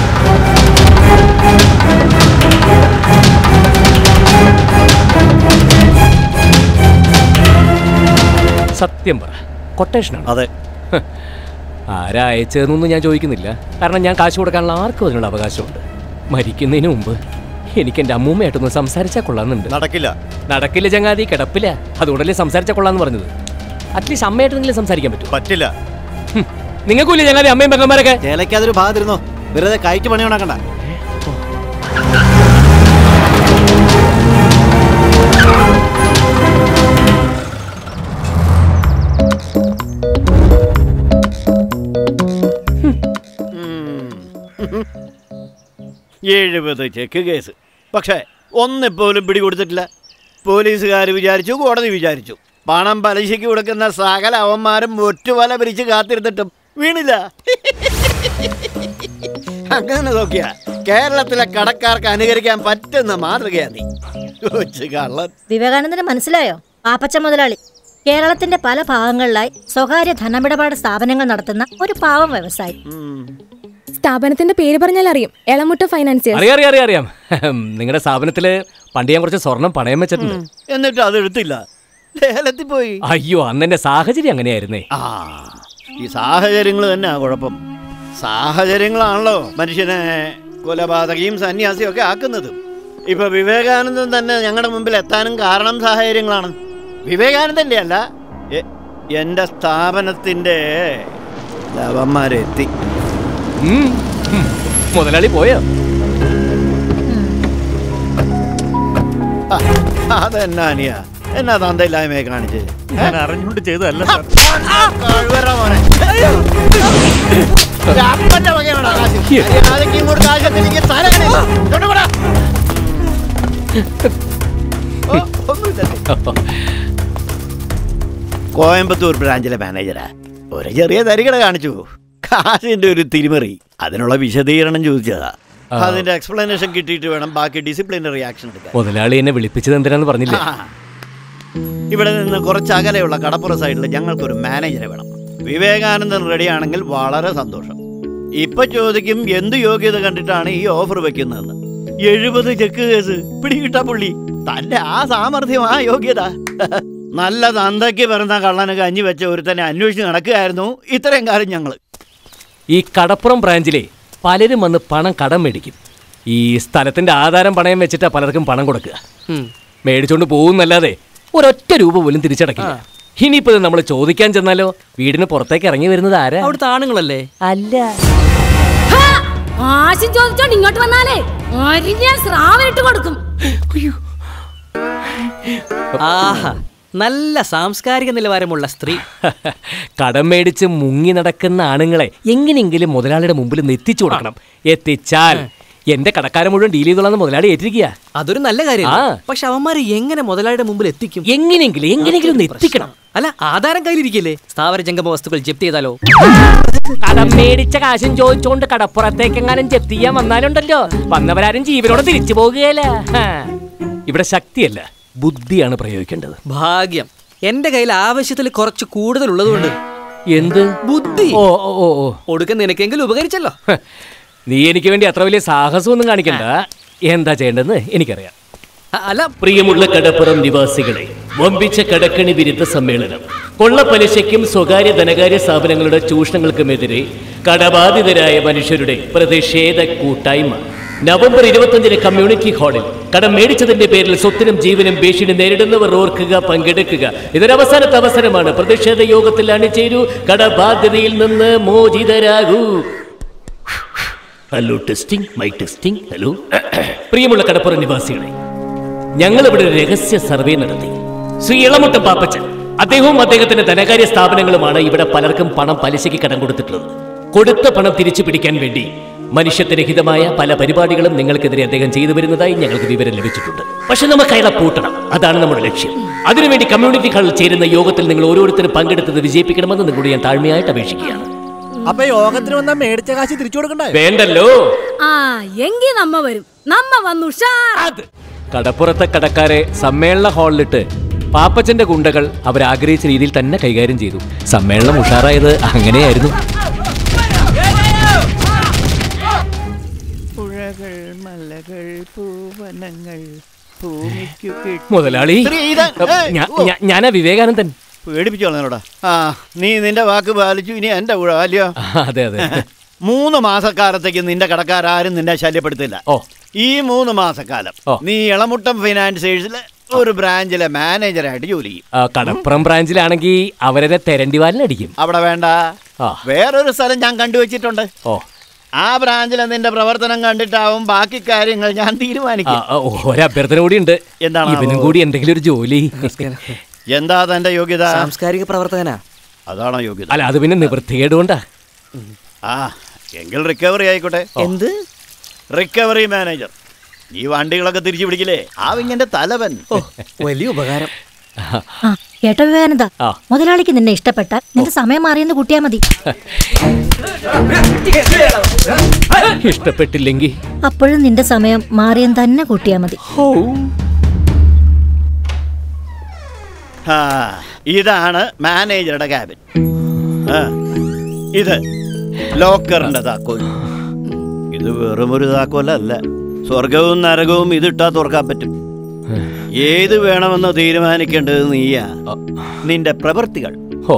സത്യം പറ കൊട്ടേഷനാണ് അതെ ആരാ അയച്ചതെന്നൊന്നും ഞാൻ ചോദിക്കുന്നില്ല കാരണം ഞാൻ കാശ് കൊടുക്കാനുള്ള ആർക്കും അതിനുള്ള അവകാശമുണ്ട് മരിക്കുന്നതിന് മുമ്പ് എനിക്ക് എൻ്റെ അമ്മൂമ്മയായിട്ടൊന്ന് സംസാരിച്ചാൽ കൊള്ളാമെന്നുണ്ട് നടക്കില്ല നടക്കില്ല ചങ്ങാതി കിടപ്പില്ല അതുകൊണ്ടല്ലേ സംസാരിച്ചാൽ കൊള്ളാന്ന് പറഞ്ഞത് അറ്റ്ലീസ്റ്റ് അമ്മയായിട്ടെങ്കിലും സംസാരിക്കാൻ പറ്റും പറ്റില്ല നിങ്ങൾക്കില്ല ചങ്ങാതി അമ്മയും പെങ്ങന്മാരൊക്കെ ചേലക്കാതൊരു ഭാഗത്തിരുന്നോ വെറുതെ കൈക്ക് പണി ഉണ്ടാക്കണ്ട എഴുപത് ചെക്ക് കേസ് പക്ഷേ ഒന്നിപ്പോലും പിടികൊടുത്തിട്ടില്ല പോലീസുകാർ വിചാരിച്ചു കോടതി വിചാരിച്ചു പണം പലിശയ്ക്ക് കൊടുക്കുന്ന സകല അവന്മാരും ഒറ്റുവല പിരിച്ച് കാത്തിരുന്നിട്ടും വീണില്ല അങ്ങനെ നോക്കിയാ കേരളത്തിലെ കടക്കാർക്ക് അനുകരിക്കാൻ പറ്റുന്ന മാതൃകയാ നീ കൊച്ചു കള്ളൻ വിവേകാനന്ദന് മനസ്സിലായോ പാപ്പച്ച മുതലാളി കേരളത്തിന്റെ പല ഭാഗങ്ങളിലായി സ്വകാര്യ ധനമിടപാട് സ്ഥാപനങ്ങൾ നടത്തുന്ന ഒരു പാവം വ്യവസായി സ്ഥാപനത്തിന്റെ പേര് പറഞ്ഞാൽ അറിയും എളമുട്ട ഫൈനാൻസിയേഴ്സ് അറിയാം അറിയാം അറിയാം അറിയാം നിങ്ങളുടെ സ്ഥാപനത്തില് പണ്ട് ഞാൻ കുറച്ച് സ്വർണം പണയം വെച്ചിട്ടുണ്ട് എന്നിട്ട് അത് എടുത്തില്ല ലേലത്തിൽ പോയി അയ്യോ അന്ന് എന്റെ സാഹചര്യം അങ്ങനെയായിരുന്നേ ആ ഈ സാഹചര്യങ്ങൾ തന്നെയാ കുഴപ്പം സാഹചര്യങ്ങളാണല്ലോ മനുഷ്യനെ കൊലപാതകയും സന്യാസിയും ഒക്കെ ആക്കുന്നത് ഇപ്പൊ വിവേകാനന്ദൻ തന്നെ ഞങ്ങളുടെ മുമ്പിൽ എത്താനും കാരണം സാഹചര്യങ്ങളാണ് വിവേകാനന്ദന്റെ അല്ല എ- എന്റെ സ്ഥാപനത്തിന്റെ ലവന്മാരെത്തി ഉം, ഉം. മുതലാളി പോയോ ആ, അതെന്നാ അനിയ എന്നാ തന്തയില്ലായ്മയെ കാണിച്ച് ഞാൻ അറിഞ്ഞുകൊണ്ട് ചെയ്തതല്ല സാർ കഴിവറ മോനെ. ഒരു അപ്പന്റെ വകയാണോ കാശ്? മര്യാദയ്ക്ക് ഇങ്ങോട്ട് കാശ് എത്തില്ലെങ്കിൽ തല കടയും. ഇങ്ങോട്ട് കൊടാ. ഓ, ഒന്നുമില്ലല്ലേ. കോയമ്പത്തൂർ ബ്രാഞ്ചിലെ മാനേജരാ ഒരു ചെറിയ തരികട കാണിച്ചു കാശിന്റെ ഒരു തിരിമറി അതിനുള്ള വിശദീകരണം ചോദിച്ചതാ ആ. അതിന്റെ എക്സ്പ്ലനേഷൻ കിട്ടിയിട്ട് വേണം ബാക്കി ഡിസിപ്ലിനറി ആക്ഷൻ എടുക്കാൻ മുതലാളി എന്നെ വിളിപ്പിച്ചത് എന്തിനാന്ന് പറഞ്ഞില്ലേ ആ. ഇവിടെ നിന്ന് കുറച്ച് അകലെയുള്ള കടപ്പുറ സൈഡിൽ ഞങ്ങൾക്കൊരു മാനേജറെ വേണം വിവേകാനന്ദൻ റെഡിയാണെങ്കിൽ വളരെ സന്തോഷം ഇപ്പൊ ചോദിക്കും എന്ത് യോഗ്യത കണ്ടിട്ടാണ് ഈ ഓഫർ വെക്കുന്നതെന്ന് എഴുപത് ചെക്ക് കേസ് പിടികിട്ടാ പുള്ളി തന്റെ ആ സാമർഥ്യം ആ യോഗ്യത നല്ല തന്തയ്ക്ക് പിറന്ന കള്ളന് കഞ്ഞി വെച്ച ഒരുത്തനെ അന്വേഷിച്ച് നടക്കുകയായിരുന്നു ഇത്രയും കാലം ഞങ്ങൾ ഈ കടപ്പുറം ബ്രാഞ്ചിലെ പലരും വന്ന് പണം കടം മേടിക്കും ഈ സ്ഥലത്തിന്റെ ആധാരം പണയം വെച്ചിട്ടാ പലർക്കും പണം കൊടുക്കുക മേടിച്ചോണ്ട് പോകുന്നല്ലാതെ ഒരൊറ്റ രൂപ പോലും തിരിച്ചടക്കില്ല ഇനിയിപ്പോ നമ്മൾ ചോദിക്കാൻ ചെന്നാലോ വീടിന് പുറത്തേക്ക് ഇറങ്ങി വരുന്നത് ആരാ അവിടുത്തെ ആണുങ്ങളല്ലേ അല്ല ആശം ചോദിച്ചോണ്ട് ഇങ്ങോട്ട് വന്നാലേ അരിഞ്ഞ സ്രാവിനിട്ട് കൊടുക്കും ആഹാ നല്ല സാംസ്കാരിക നിലവാരമുള്ള സ്ത്രീ കടം മേടിച്ച് മുങ്ങി നടക്കുന്ന ആണുങ്ങളെ എങ്ങനെയെങ്കിലും മുതലാളിയുടെ മുമ്പിൽ നിന്ന് എത്തിച്ചു കൊടുക്കണം എത്തിച്ചാൽ എന്റെ കടക്കാരൻ മുഴുവൻ ഡീൽ ചെയ്തോളാന്ന് മുതലാളി ഏറ്റിരിക്കുക അതൊരു നല്ല കാര്യം ആ. പക്ഷെ അവന്മാര് എങ്ങനെ മുതലാളിയുടെ മുമ്പിൽ എത്തിക്കും എങ്ങനെയെങ്കിലും എങ്ങനെയെങ്കിലും ഒന്ന് എത്തിക്കണം അല്ല ആധാരം കയ്യിലിരിക്കില്ലേ സ്ഥാവര ജംഗമ വസ്തുക്കൾ ജപ്തി ചെയ്താലോ കടം മേടിച്ച കാശും ചോദിച്ചോണ്ട് കടപ്പുറത്തേക്ക് എങ്ങാനും ജപ്തി ചെയ്യാൻ വന്നാലുണ്ടല്ലോ വന്നവരാരും ജീവനോടെ തിരിച്ചു പോകുകയല്ല ഹാ. ഇവിടെ ശക്തിയല്ല ബുദ്ധിയാണ് പ്രയോഗിക്കേണ്ടത് ഭാഗ്യം എന്റെ കയ്യിൽ ആവശ്യത്തിൽ കുറച്ച് കൂടുതൽ ഉള്ളതുകൊണ്ട് എന്ത് ബുദ്ധി ഓ ഓ ഓ ഓ ഒടുക്കം നിനക്കെങ്കിലും ഉപകരിച്ചല്ലോ നീ എനിക്ക് വേണ്ടി അത്ര വലിയ സാഹസമൊന്നും കാണിക്കണ്ട എന്താ ചെയ്യേണ്ടതെന്ന് എനിക്കറിയാം അല്ല പ്രിയമുള്ള കടപ്പുറം നിവാസികളെ വമ്പിച്ച കടക്കണി വിരുദ്ധ സമ്മേളനം കൊള്ളപ്പലിശയ്ക്കും സ്വകാര്യ ധനകാര്യ സ്ഥാപനങ്ങളുടെ ചൂഷണങ്ങൾക്കുമെതിരെ കടബാധിതരായ മനുഷ്യരുടെ പ്രതിഷേധ കൂട്ടായ്മ നവംബർ ഇരുപത്തഞ്ചിന് കമ്മ്യൂണിറ്റി ഹാളിൽ കടം മേടിച്ചതിന്റെ പേരിൽ സ്വത്തിനും ജീവനും ഭീഷണി നേരിടുന്നവർ ഓർക്കുക പങ്കെടുക്കുക ഇതൊരവസാനത്തെ അവസരമാണ് പ്രതിഷേധ യോഗത്തിൽ അണിചേരൂ കടബാധ്യതയിൽ നിന്ന് മോചിതരാകൂ hello testing my testing hello പ്രിയമുള്ള കടപ്പുറം നിവാസികളെ ഞങ്ങൾ ഇവിടെ ഒരു രഹസ്യ സർവേ നടത്തി ശ്രീ ഇളമുട്ട പാപ്പച്ചൻ അദ്ദേഹവും അദ്ദേഹത്തിന്റെ ധനകാര്യ സ്ഥാപനങ്ങളുമാണ് ഇവിടെ പലർക്കും പണം പലിശയ്ക്ക് കടം കൊടുത്തിട്ടുള്ളത് കൊടുത്ത പണം തിരിച്ചു പിടിക്കാൻ വേണ്ടി മനുഷ്യത്വരഹിതമായ പല പരിപാടികളും നിങ്ങൾക്കെതിരെ അദ്ദേഹം ചെയ്തു വരുന്നതായി ഞങ്ങൾക്ക് വിവരം ലഭിച്ചിട്ടുണ്ട് പക്ഷെ നമുക്ക് അയാളെ പൂട്ടണം അതാണ് നമ്മുടെ ലക്ഷ്യം അതിനുവേണ്ടി കമ്മ്യൂണിറ്റി ഹാളിൽ ചേരുന്ന യോഗത്തിൽ നിങ്ങൾ ഓരോരുത്തരും പങ്കെടുത്തത് വിജയിപ്പിക്കണമെന്ന് നിങ്ങളോട് ഞാൻ താഴ്മയായിട്ട് അപേക്ഷിക്കുകയാണ് അപ്പൊ യോഗത്തിന് വന്നാ മേടിച്ച കാശ് തിരിച്ചു കൊടുക്കണ്ടേ വേണ്ടല്ലോ ആ എങ്കി നമ്മ വരും നമ്മ വന്നു ഉഷാർ കടപ്പുറത്തെ കടക്കാരെ സമ്മേളന ഹാളിലിട്ട് പാപ്പച്ചന്റെ ഗുണ്ടകൾ അവരാഗ്രഹിച്ച രീതിയിൽ തന്നെ കൈകാര്യം ചെയ്തു സമ്മേളനം ഉഷാറായത് അങ്ങനെയായിരുന്നു പുഴകൾ മലകൾ പൂവനങ്ങൾ ഭൂമിക്കു മുതലാളി ഞാ- ഞാ- ഞാനാ വിവേകാനന്ദൻ പേടിപ്പിച്ചോളാം ആ നീ നിന്റെ വാക്ക് പാലിച്ചു ഇനി എന്റെ കൂടെ അല്ലയോ അതെ അതെ മൂന്ന് മാസക്കാലത്തേക്ക് നിന്റെ കടക്കാരും നിന്നെ ശല്യപ്പെടുത്തില്ല ഓ ഈ മൂന്ന് മാസക്കാലം ഓ. നീ ഇളമുട്ടം ഫിനാൻസേഴ്സിലെ ഒരു ബ്രാഞ്ചിലെ മാനേജറായിട്ട് ജോലി ചെയ്യും ആ, കടപ്പുറം ബ്രാഞ്ചിലാണെങ്കിൽ അവരെ തെരണ്ടിവാലിനടിക്കും അവിടെ വേണ്ട ആ. വേറൊരു സ്ഥലം ഞാൻ കണ്ടുവച്ചിട്ടുണ്ട് ഓ ആ ബ്രാഞ്ചിലെ നിന്റെ പ്രവർത്തനം കണ്ടിട്ടാവും ബാക്കി കാര്യങ്ങൾ ഞാൻ ആ, തീരുമാനിക്കും ആ, ഒരഭ്യർത്ഥന കൂടി ഉണ്ട് എന്താണ് ഇവനും കൂടി എന്തെങ്കിലും ഒരു ജോലി എന്താ തന്റെ യോഗ്യത സാംസ്കാരിക പ്രവർത്തകനാ അതാണോ യോഗ്യത അല്ല അത് പിന്നെ നിവൃത്തികേട് കൊണ്ടാ ആ എങ്കിൽ റിക്കവറി ആയിക്കോട്ടെ എന്ത് റിക്കവറി മാനേജർ ഈ വണ്ടികളൊക്കെ തിരിച്ചു പിടിക്കില്ലേ ആ വിങ്ങിന്റെ തലവൻ വലിയ ഉപകാരം ആ കേട്ടോ വിവേകാനന്ദ ആ. മുതലാളിക്ക് നിന്നെ ഇഷ്ടപ്പെട്ടാൽ നിന്റെ സമയം മാറിയെന്ന് കൂട്ടിയാ മതി ഇഷ്ടപ്പെട്ടില്ലെങ്കിൽ അപ്പോഴും നിന്റെ സമയം മാറിയം തന്നെ കൂട്ടിയാ മതി ആ, ഇതാണ് മാനേജറുടെ ക്യാബിൻ ആ, ഇത് ലോക്കറിന്റെ താക്കോൽ ഇത് വെറും ഒരു താക്കോലല്ല സ്വർഗവും നരകവും ഇതിട്ടാ തുറക്കാൻ പറ്റും ഏത് വേണമെന്ന് തീരുമാനിക്കേണ്ടത് നീയാ നിന്റെ പ്രവൃത്തികൾ ഹോ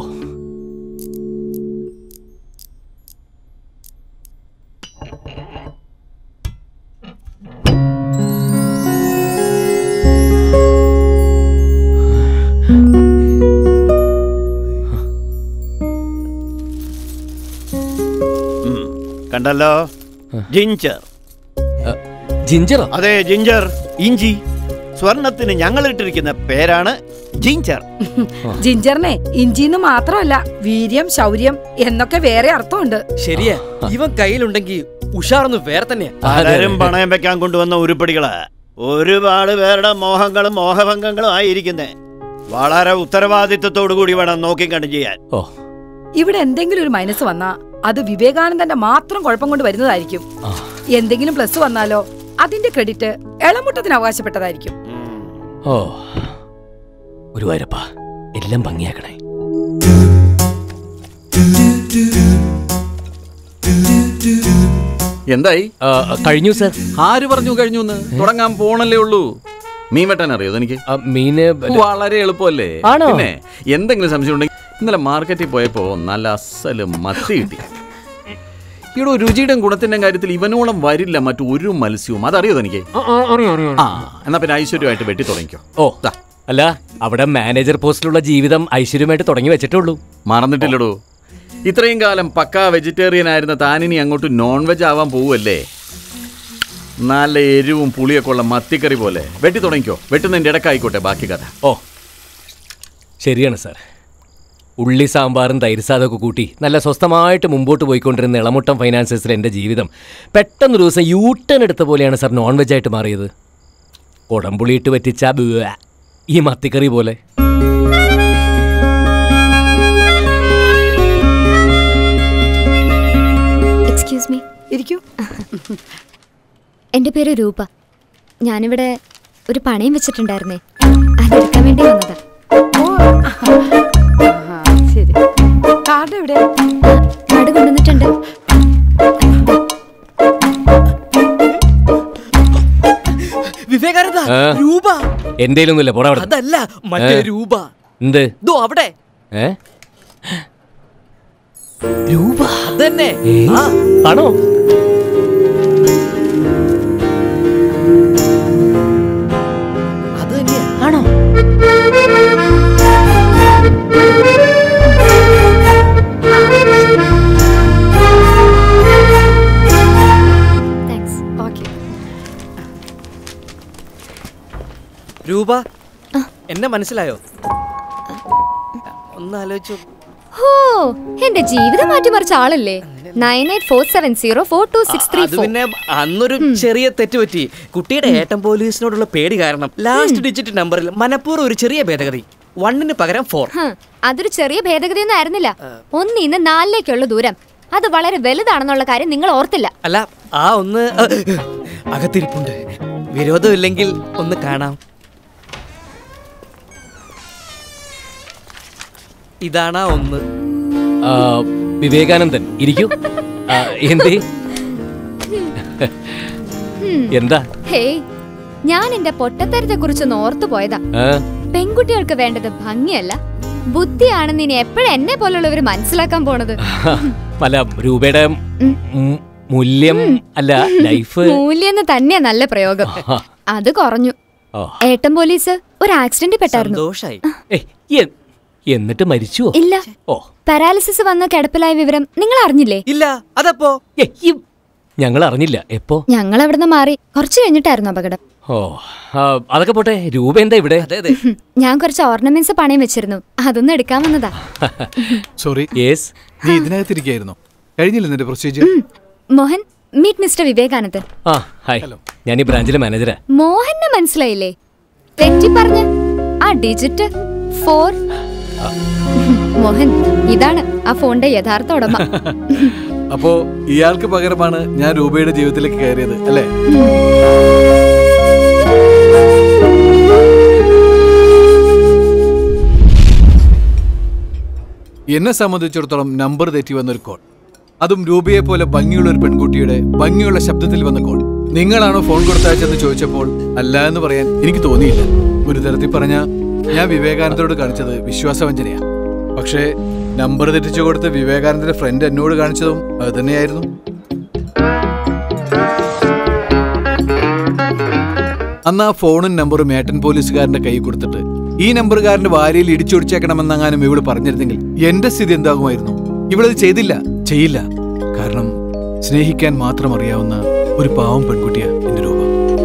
കണ്ടല്ലോ ജിഞ്ചർ ജിഞ്ചറോ അതെ ജിഞ്ചർ ഇഞ്ചി സ്വർണത്തിന് ഞങ്ങൾ ഇട്ടിരിക്കുന്ന പേരാണ് ജിഞ്ചർ ജിഞ്ചറിനെ ഇഞ്ചിന്ന് മാത്രമല്ല വീര്യം ശൗര്യം എന്നൊക്കെ വേറെ അർത്ഥമുണ്ട് ശരിയാ ഇവൻ കയ്യിലുണ്ടെങ്കിൽ ഉഷാറൊന്നും വേറെ തന്നെയാ പലരും പണയം വെക്കാൻ കൊണ്ടുവന്ന ഉരുപ്പടികള് ഒരുപാട് പേരുടെ മോഹങ്ങളും മോഹഭംഗങ്ങളും ആയിരിക്കുന്നേ വളരെ ഉത്തരവാദിത്വത്തോടു കൂടി വേണം നോക്കി കണ്ടു ചെയ്യാൻ ഓ ഇവിടെ എന്തെങ്കിലും ഒരു മൈനസ് വന്നാ അത് വിവേകാനന്ദന്റെ മാത്രം കുഴപ്പം കൊണ്ട് വരുന്നതായിരിക്കും എന്തെങ്കിലും പ്ലസ് വന്നാലോ അതിന്റെ ക്രെഡിറ്റ് എളമുട്ടത്തിന് അവകാശപ്പെട്ടതായിരിക്കും ഓ ഒരു വരപ്പാ എല്ലാം ഭംഗിയാക്കണേ എന്തായി കഴിഞ്ഞു സർ ആര് പറഞ്ഞു കഴിഞ്ഞു എന്ന് തുടങ്ങാൻ പോണല്ലേ ഉള്ളൂ മീൻ വെട്ടാൻ അറിയോ എനിക്ക് മീന് വളരെ എളുപ്പമല്ലേ ആണോ? പിന്നെ എന്തെങ്കിലും സംശയം ഉണ്ടെങ്കിൽ ഇന്നലെ മാർക്കറ്റിൽ പോയപ്പോ നല്ല അസല് മത്തി കിട്ടി ഇവിടെ രുചിയുടെയും ഗുണത്തിന്റെയും കാര്യത്തിൽ ഇവനോളം വരില്ല മറ്റൊരു മത്സ്യവും അതറിയോ എനിക്ക് ആ എന്നാ പിന്നെ ഐശ്വര്യമായിട്ട് വെട്ടി തുടങ്ങിക്കോ ഓ അല്ല അവിടെ മാനേജർ പോസ്റ്റിലുള്ള ജീവിതം ഐശ്വര്യമായിട്ട് തുടങ്ങി വെച്ചിട്ടുള്ളൂ മറന്നിട്ടില്ലടോ ഇത്രയും കാലം പക്കാ വെജിറ്റേറിയൻ ആയിരുന്ന താനിനി അങ്ങോട്ട് നോൺ വെജ് ആവാൻ പോവല്ലേ നല്ല എരിവും പുളിയൊക്കെ ഉള്ള മത്തിക്കറി പോലെ വെട്ടി തുടങ്ങിക്കോ വെട്ടുന്നതിൻ്റെ ഇടക്കായിക്കോട്ടെ ബാക്കി കഥ ഓ ശരിയാണ് സാർ ഉള്ളി സാമ്പാറും തൈരുസാദമൊക്കെ കൂട്ടി നല്ല സ്വസ്ഥമായിട്ട് മുമ്പോട്ട് പോയിക്കൊണ്ടിരുന്ന ഇളമുട്ടം ഫൈനാൻസസിൽ എൻ്റെ ജീവിതം പെട്ടെന്നൊരു ദിവസം യൂട്ടേൺ എടുത്ത പോലെയാണ് സാർ നോൺ വെജ് ആയിട്ട് മാറിയത് കുടംപുളിയിട്ട് പറ്റിച്ച ബുവ. ഈ മത്തിക്കറി പോലെ എക്സ്ക്യൂസ് മീ ഇരിക്കൂ എൻ്റെ പേര് രൂപ ഞാനിവിടെ ഒരു പണയം വെച്ചിട്ടുണ്ടായിരുന്നേ അതെടുക്കാൻ വേണ്ടി വന്നതാ ശരി കാർഡ് എവിടെ കാർഡ് കൊണ്ടുവന്നിട്ടുണ്ട് വിവേകാനന്ദ ആ? രൂപ എന്തേലൊന്നുമില്ല പോടാ അവിടെ അതല്ല മറ്റേ രൂപ എന്ത് ദോ അവിടെ ഏ രൂപ അതന്നെ ആ ആണോ അത് തന്നെയാ ആണോ താങ്ക്സ് ഓക്കെ രൂപ എന്നെ മനസ്സിലായോ ഒന്ന് ആലോചിച്ചു ഹോ എന്റെ ജീവിതം മാറ്റിമറിച്ച ആളല്ലേ nine eight four seven zero four two six three അത് പിന്നെ അന്നൊരു ചെറിയ തെറ്റ് പറ്റി കുട്ടിയുടെ ഏട്ടൻ പോലീസിനോടുള്ള പേടി കാരണം ലാസ്റ്റ് ഡിജിറ്റ് നമ്പറിൽ മനഃപൂർവ്വം ഒരു ചെറിയ ഭേദഗതി വണ്ണിന് പകരം ഫോർ അതൊരു ചെറിയ ഭേദഗതിയൊന്നും ആയിരുന്നില്ല ഒന്നിന്ന് നാലിലേക്കുള്ള ദൂരം അത് വളരെ വലുതാണെന്നുള്ള കാര്യം നിങ്ങൾ ഓർത്തില്ല അല്ല ആ ഒന്ന് അകത്തിരിപ്പുണ്ട് വിരോധമില്ലെങ്കിൽ ഒന്ന് കാണാം ഇതാണ് ആ ഒന്ന് ആ, വിവേകാനന്ദൻ ഇരിക്കൂ ആ, എന്തേ എന്താ ഹേയ് ഞാൻ എന്റെ പൊട്ടത്തരത്തെ കുറിച്ച് ഓർത്തു പോയതാ ആ, പെൺകുട്ടികൾക്ക് വേണ്ടത് ഭംഗിയല്ല ബുദ്ധിയാണെന്ന് ഇനി എപ്പോഴും എന്നെ പോലുള്ളവർ മനസ്സിലാക്കാൻ പോണത് അല്ല രൂപയുടെ മ്- മൂല്യം അല്ല ലൈഫ് മൂല്യെന്ന് തന്നെയാ നല്ല പ്രയോഗം അത് കുറഞ്ഞു ഓ. ഏട്ടൻ പോലീസ് ഒരു ആക്സിഡന്റ് പെട്ടായിരുന്നു സന്തോഷായി ഏയ്, എ- എന്നിട്ട് മരിച്ചുവോ ഇല്ല ഓ പാരാലിസിസ് വന്ന കിടപ്പിലായ വിവരം നിങ്ങൾ അറിഞ്ഞില്ലേ ഇല്ല അതപ്പോ ഞങ്ങൾ അറിഞ്ഞില്ല എപ്പോ ഞങ്ങൾ അവിടുന്ന് മാറി കുറച്ച് കഴിഞ്ഞിട്ടായിരുന്നു അപകടം ഓ ആ, അതൊക്കെ പോട്ടെ രൂപ എന്താ ഇവിടെ ഞാൻ കുറച്ച് ഓർണമെന്റ്സ് പണയം വെച്ചിരുന്നു അതൊന്നും എടുക്കാൻ വന്നതാ സോറി യെസ് നീ ഇതിനകത്തിരിക്കായിരുന്നോ കഴിഞ്ഞില്ല നിന്റെ procedure Mohan meet mister Vivekanandan ആ ഹായ് ഞാൻ ഈ ബ്രാഞ്ചിലെ മാനേജരാ മോഹനെ മനസ്സിലായില്ലേ തെറ്റി പറഞ്ഞ ആ ഡിജിറ്റ് ഫോർ മോഹൻ ഇതാണ് ആ ഫോണിന്റെ യഥാർത്ഥ ഉടമ അപ്പോ ഇയാൾക്ക് പകരമാണ് ഞാൻ രൂപയുടെ ജീവിതത്തിലേക്ക് കയറിയത് അല്ലേ എന്നെ സംബന്ധിച്ചിടത്തോളം നമ്പർ തെറ്റി വന്നൊരു കോൾ അതും രൂപയെ പോലെ ഭംഗിയുള്ള ഒരു പെൺകുട്ടിയുടെ ഭംഗിയുള്ള ശബ്ദത്തിൽ വന്ന കോൾ നിങ്ങളാണോ ഫോൺ കൊടുത്തയച്ചെന്ന് ചോദിച്ചപ്പോൾ അല്ല എന്ന് പറയാൻ എനിക്ക് തോന്നിയില്ല ഒരു തരത്തിൽ പറഞ്ഞ ഞാൻ വിവേകാനന്ദരോട് കാണിച്ചത് വിശ്വാസവഞ്ചനയാ പക്ഷേ നമ്പർ തെറ്റിച്ചു കൊടുത്ത് വിവേകാനന്ദന്റെ ഫ്രണ്ട് എന്നോട് കാണിച്ചതും അത് തന്നെയായിരുന്നു അന്ന് ആ ഫോണും നമ്പറും ഏട്ടൻ പോലീസുകാരന്റെ കൈ കൊടുത്തിട്ട് ഈ നമ്പറുകാരന്റെ വാരിയിൽ ഇടിച്ചൊടിച്ചേക്കണമെന്നെങ്ങാനും ഇവള് പറഞ്ഞിരുന്നെങ്കിൽ എന്റെ സ്ഥിതി എന്താകുമായിരുന്നു ഇവളത് ചെയ്തില്ല ചെയ്യില്ല കാരണം സ്നേഹിക്കാൻ മാത്രം അറിയാവുന്ന ഒരു പാവം പെൺകുട്ടിയാ എന്റെ രൂപ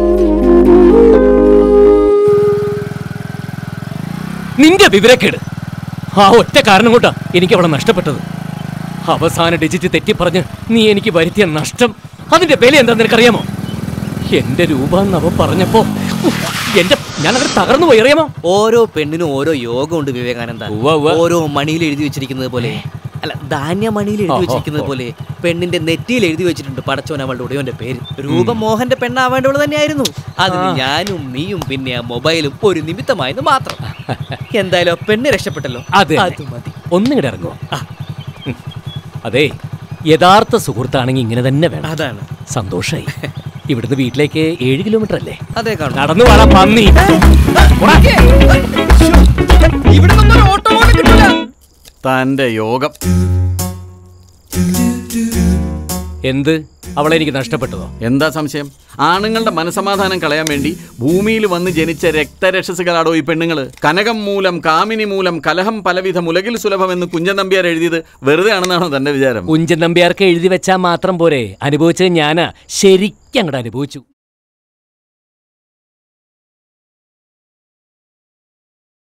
നിന്റെ വിവരക്കേട് ആ ഒറ്റ കാരണം കൊണ്ടാ എനിക്ക് അവളെ നഷ്ടപ്പെട്ടത് അവസാന ഡിജിറ്റ് തെറ്റിപ്പറഞ്ഞ് നീ എനിക്ക് വരുത്തിയ നഷ്ടം അതിന്റെ വില എന്താന്ന് നിനക്കറിയാമോ എന്റെ രൂപ എന്ന് അവ പറഞ്ഞപ്പോ ഉഫ്, എന്റെ ഞാൻ അവർ തകർന്നു പോയി അറിയാമോ ഓരോ പെണ്ണിനും ഓരോ യോഗമുണ്ട് വിവേകാനന്ദ ഓരോ മണിയിൽ എഴുതി വെച്ചിരിക്കുന്നത് പോലെ അല്ല ധാന്യമണിയിൽ എഴുതി ഓഹോ, വെച്ചിരിക്കുന്നത് ഓ. പോലെ പെണ്ണിന്റെ നെറ്റിയിൽ എഴുതി വെച്ചിട്ടുണ്ട് പടച്ചോൻ അവളുടെ ഉടയോന്റെ പേര് രൂപം മോഹന്റെ പെണ്ണാവേണ്ടവള് തന്നെയായിരുന്നു അതിന് ആ. ഞാനും നീയും പിന്നെ ആ മൊബൈലും ഒരു നിമിത്തമായെന്ന് മാത്രം എന്തായാലും ആ പെണ്ണ് രക്ഷപ്പെട്ടല്ലോ അതെ അത് മതി ഒന്നിങ്ങടെ ഇറങ്ങോ അതെ യഥാർത്ഥ സുഹൃത്താണെങ്കിൽ ഇങ്ങനെ തന്നെ വേണം അതാണ് സന്തോഷായി ഇവിടുന്ന് വീട്ടിലേക്ക് ഏഴ് കിലോമീറ്റർ അല്ലേ അതേ കാണും നടന്നു വേണം പന്നി തന്റെ യോഗം എന്ത് അവളെ എനിക്ക് നഷ്ടപ്പെട്ടതോ എന്താ സംശയം ആണുങ്ങളുടെ മനസമാധാനം കളയാൻ വേണ്ടി ഭൂമിയിൽ വന്ന് ജനിച്ച രക്തരക്ഷസുകളാടോ ഈ പെണ്ണുങ്ങള് കനകം മൂലം കാമിനി മൂലം കലഹം പലവിധം ഉലകിൽ സുലഭം എന്ന് കുഞ്ചൻ നമ്പ്യാർ എഴുതിയത് വെറുതെ ആണെന്നാണോ തന്റെ വിചാരം കുഞ്ചൻ നമ്പ്യാർക്ക് എഴുതി വെച്ചാൽ മാത്രം പോരെ അനുഭവിച്ചത് ഞാനാ ശരിക്കും അങ്ങോട്ട് അനുഭവിച്ചു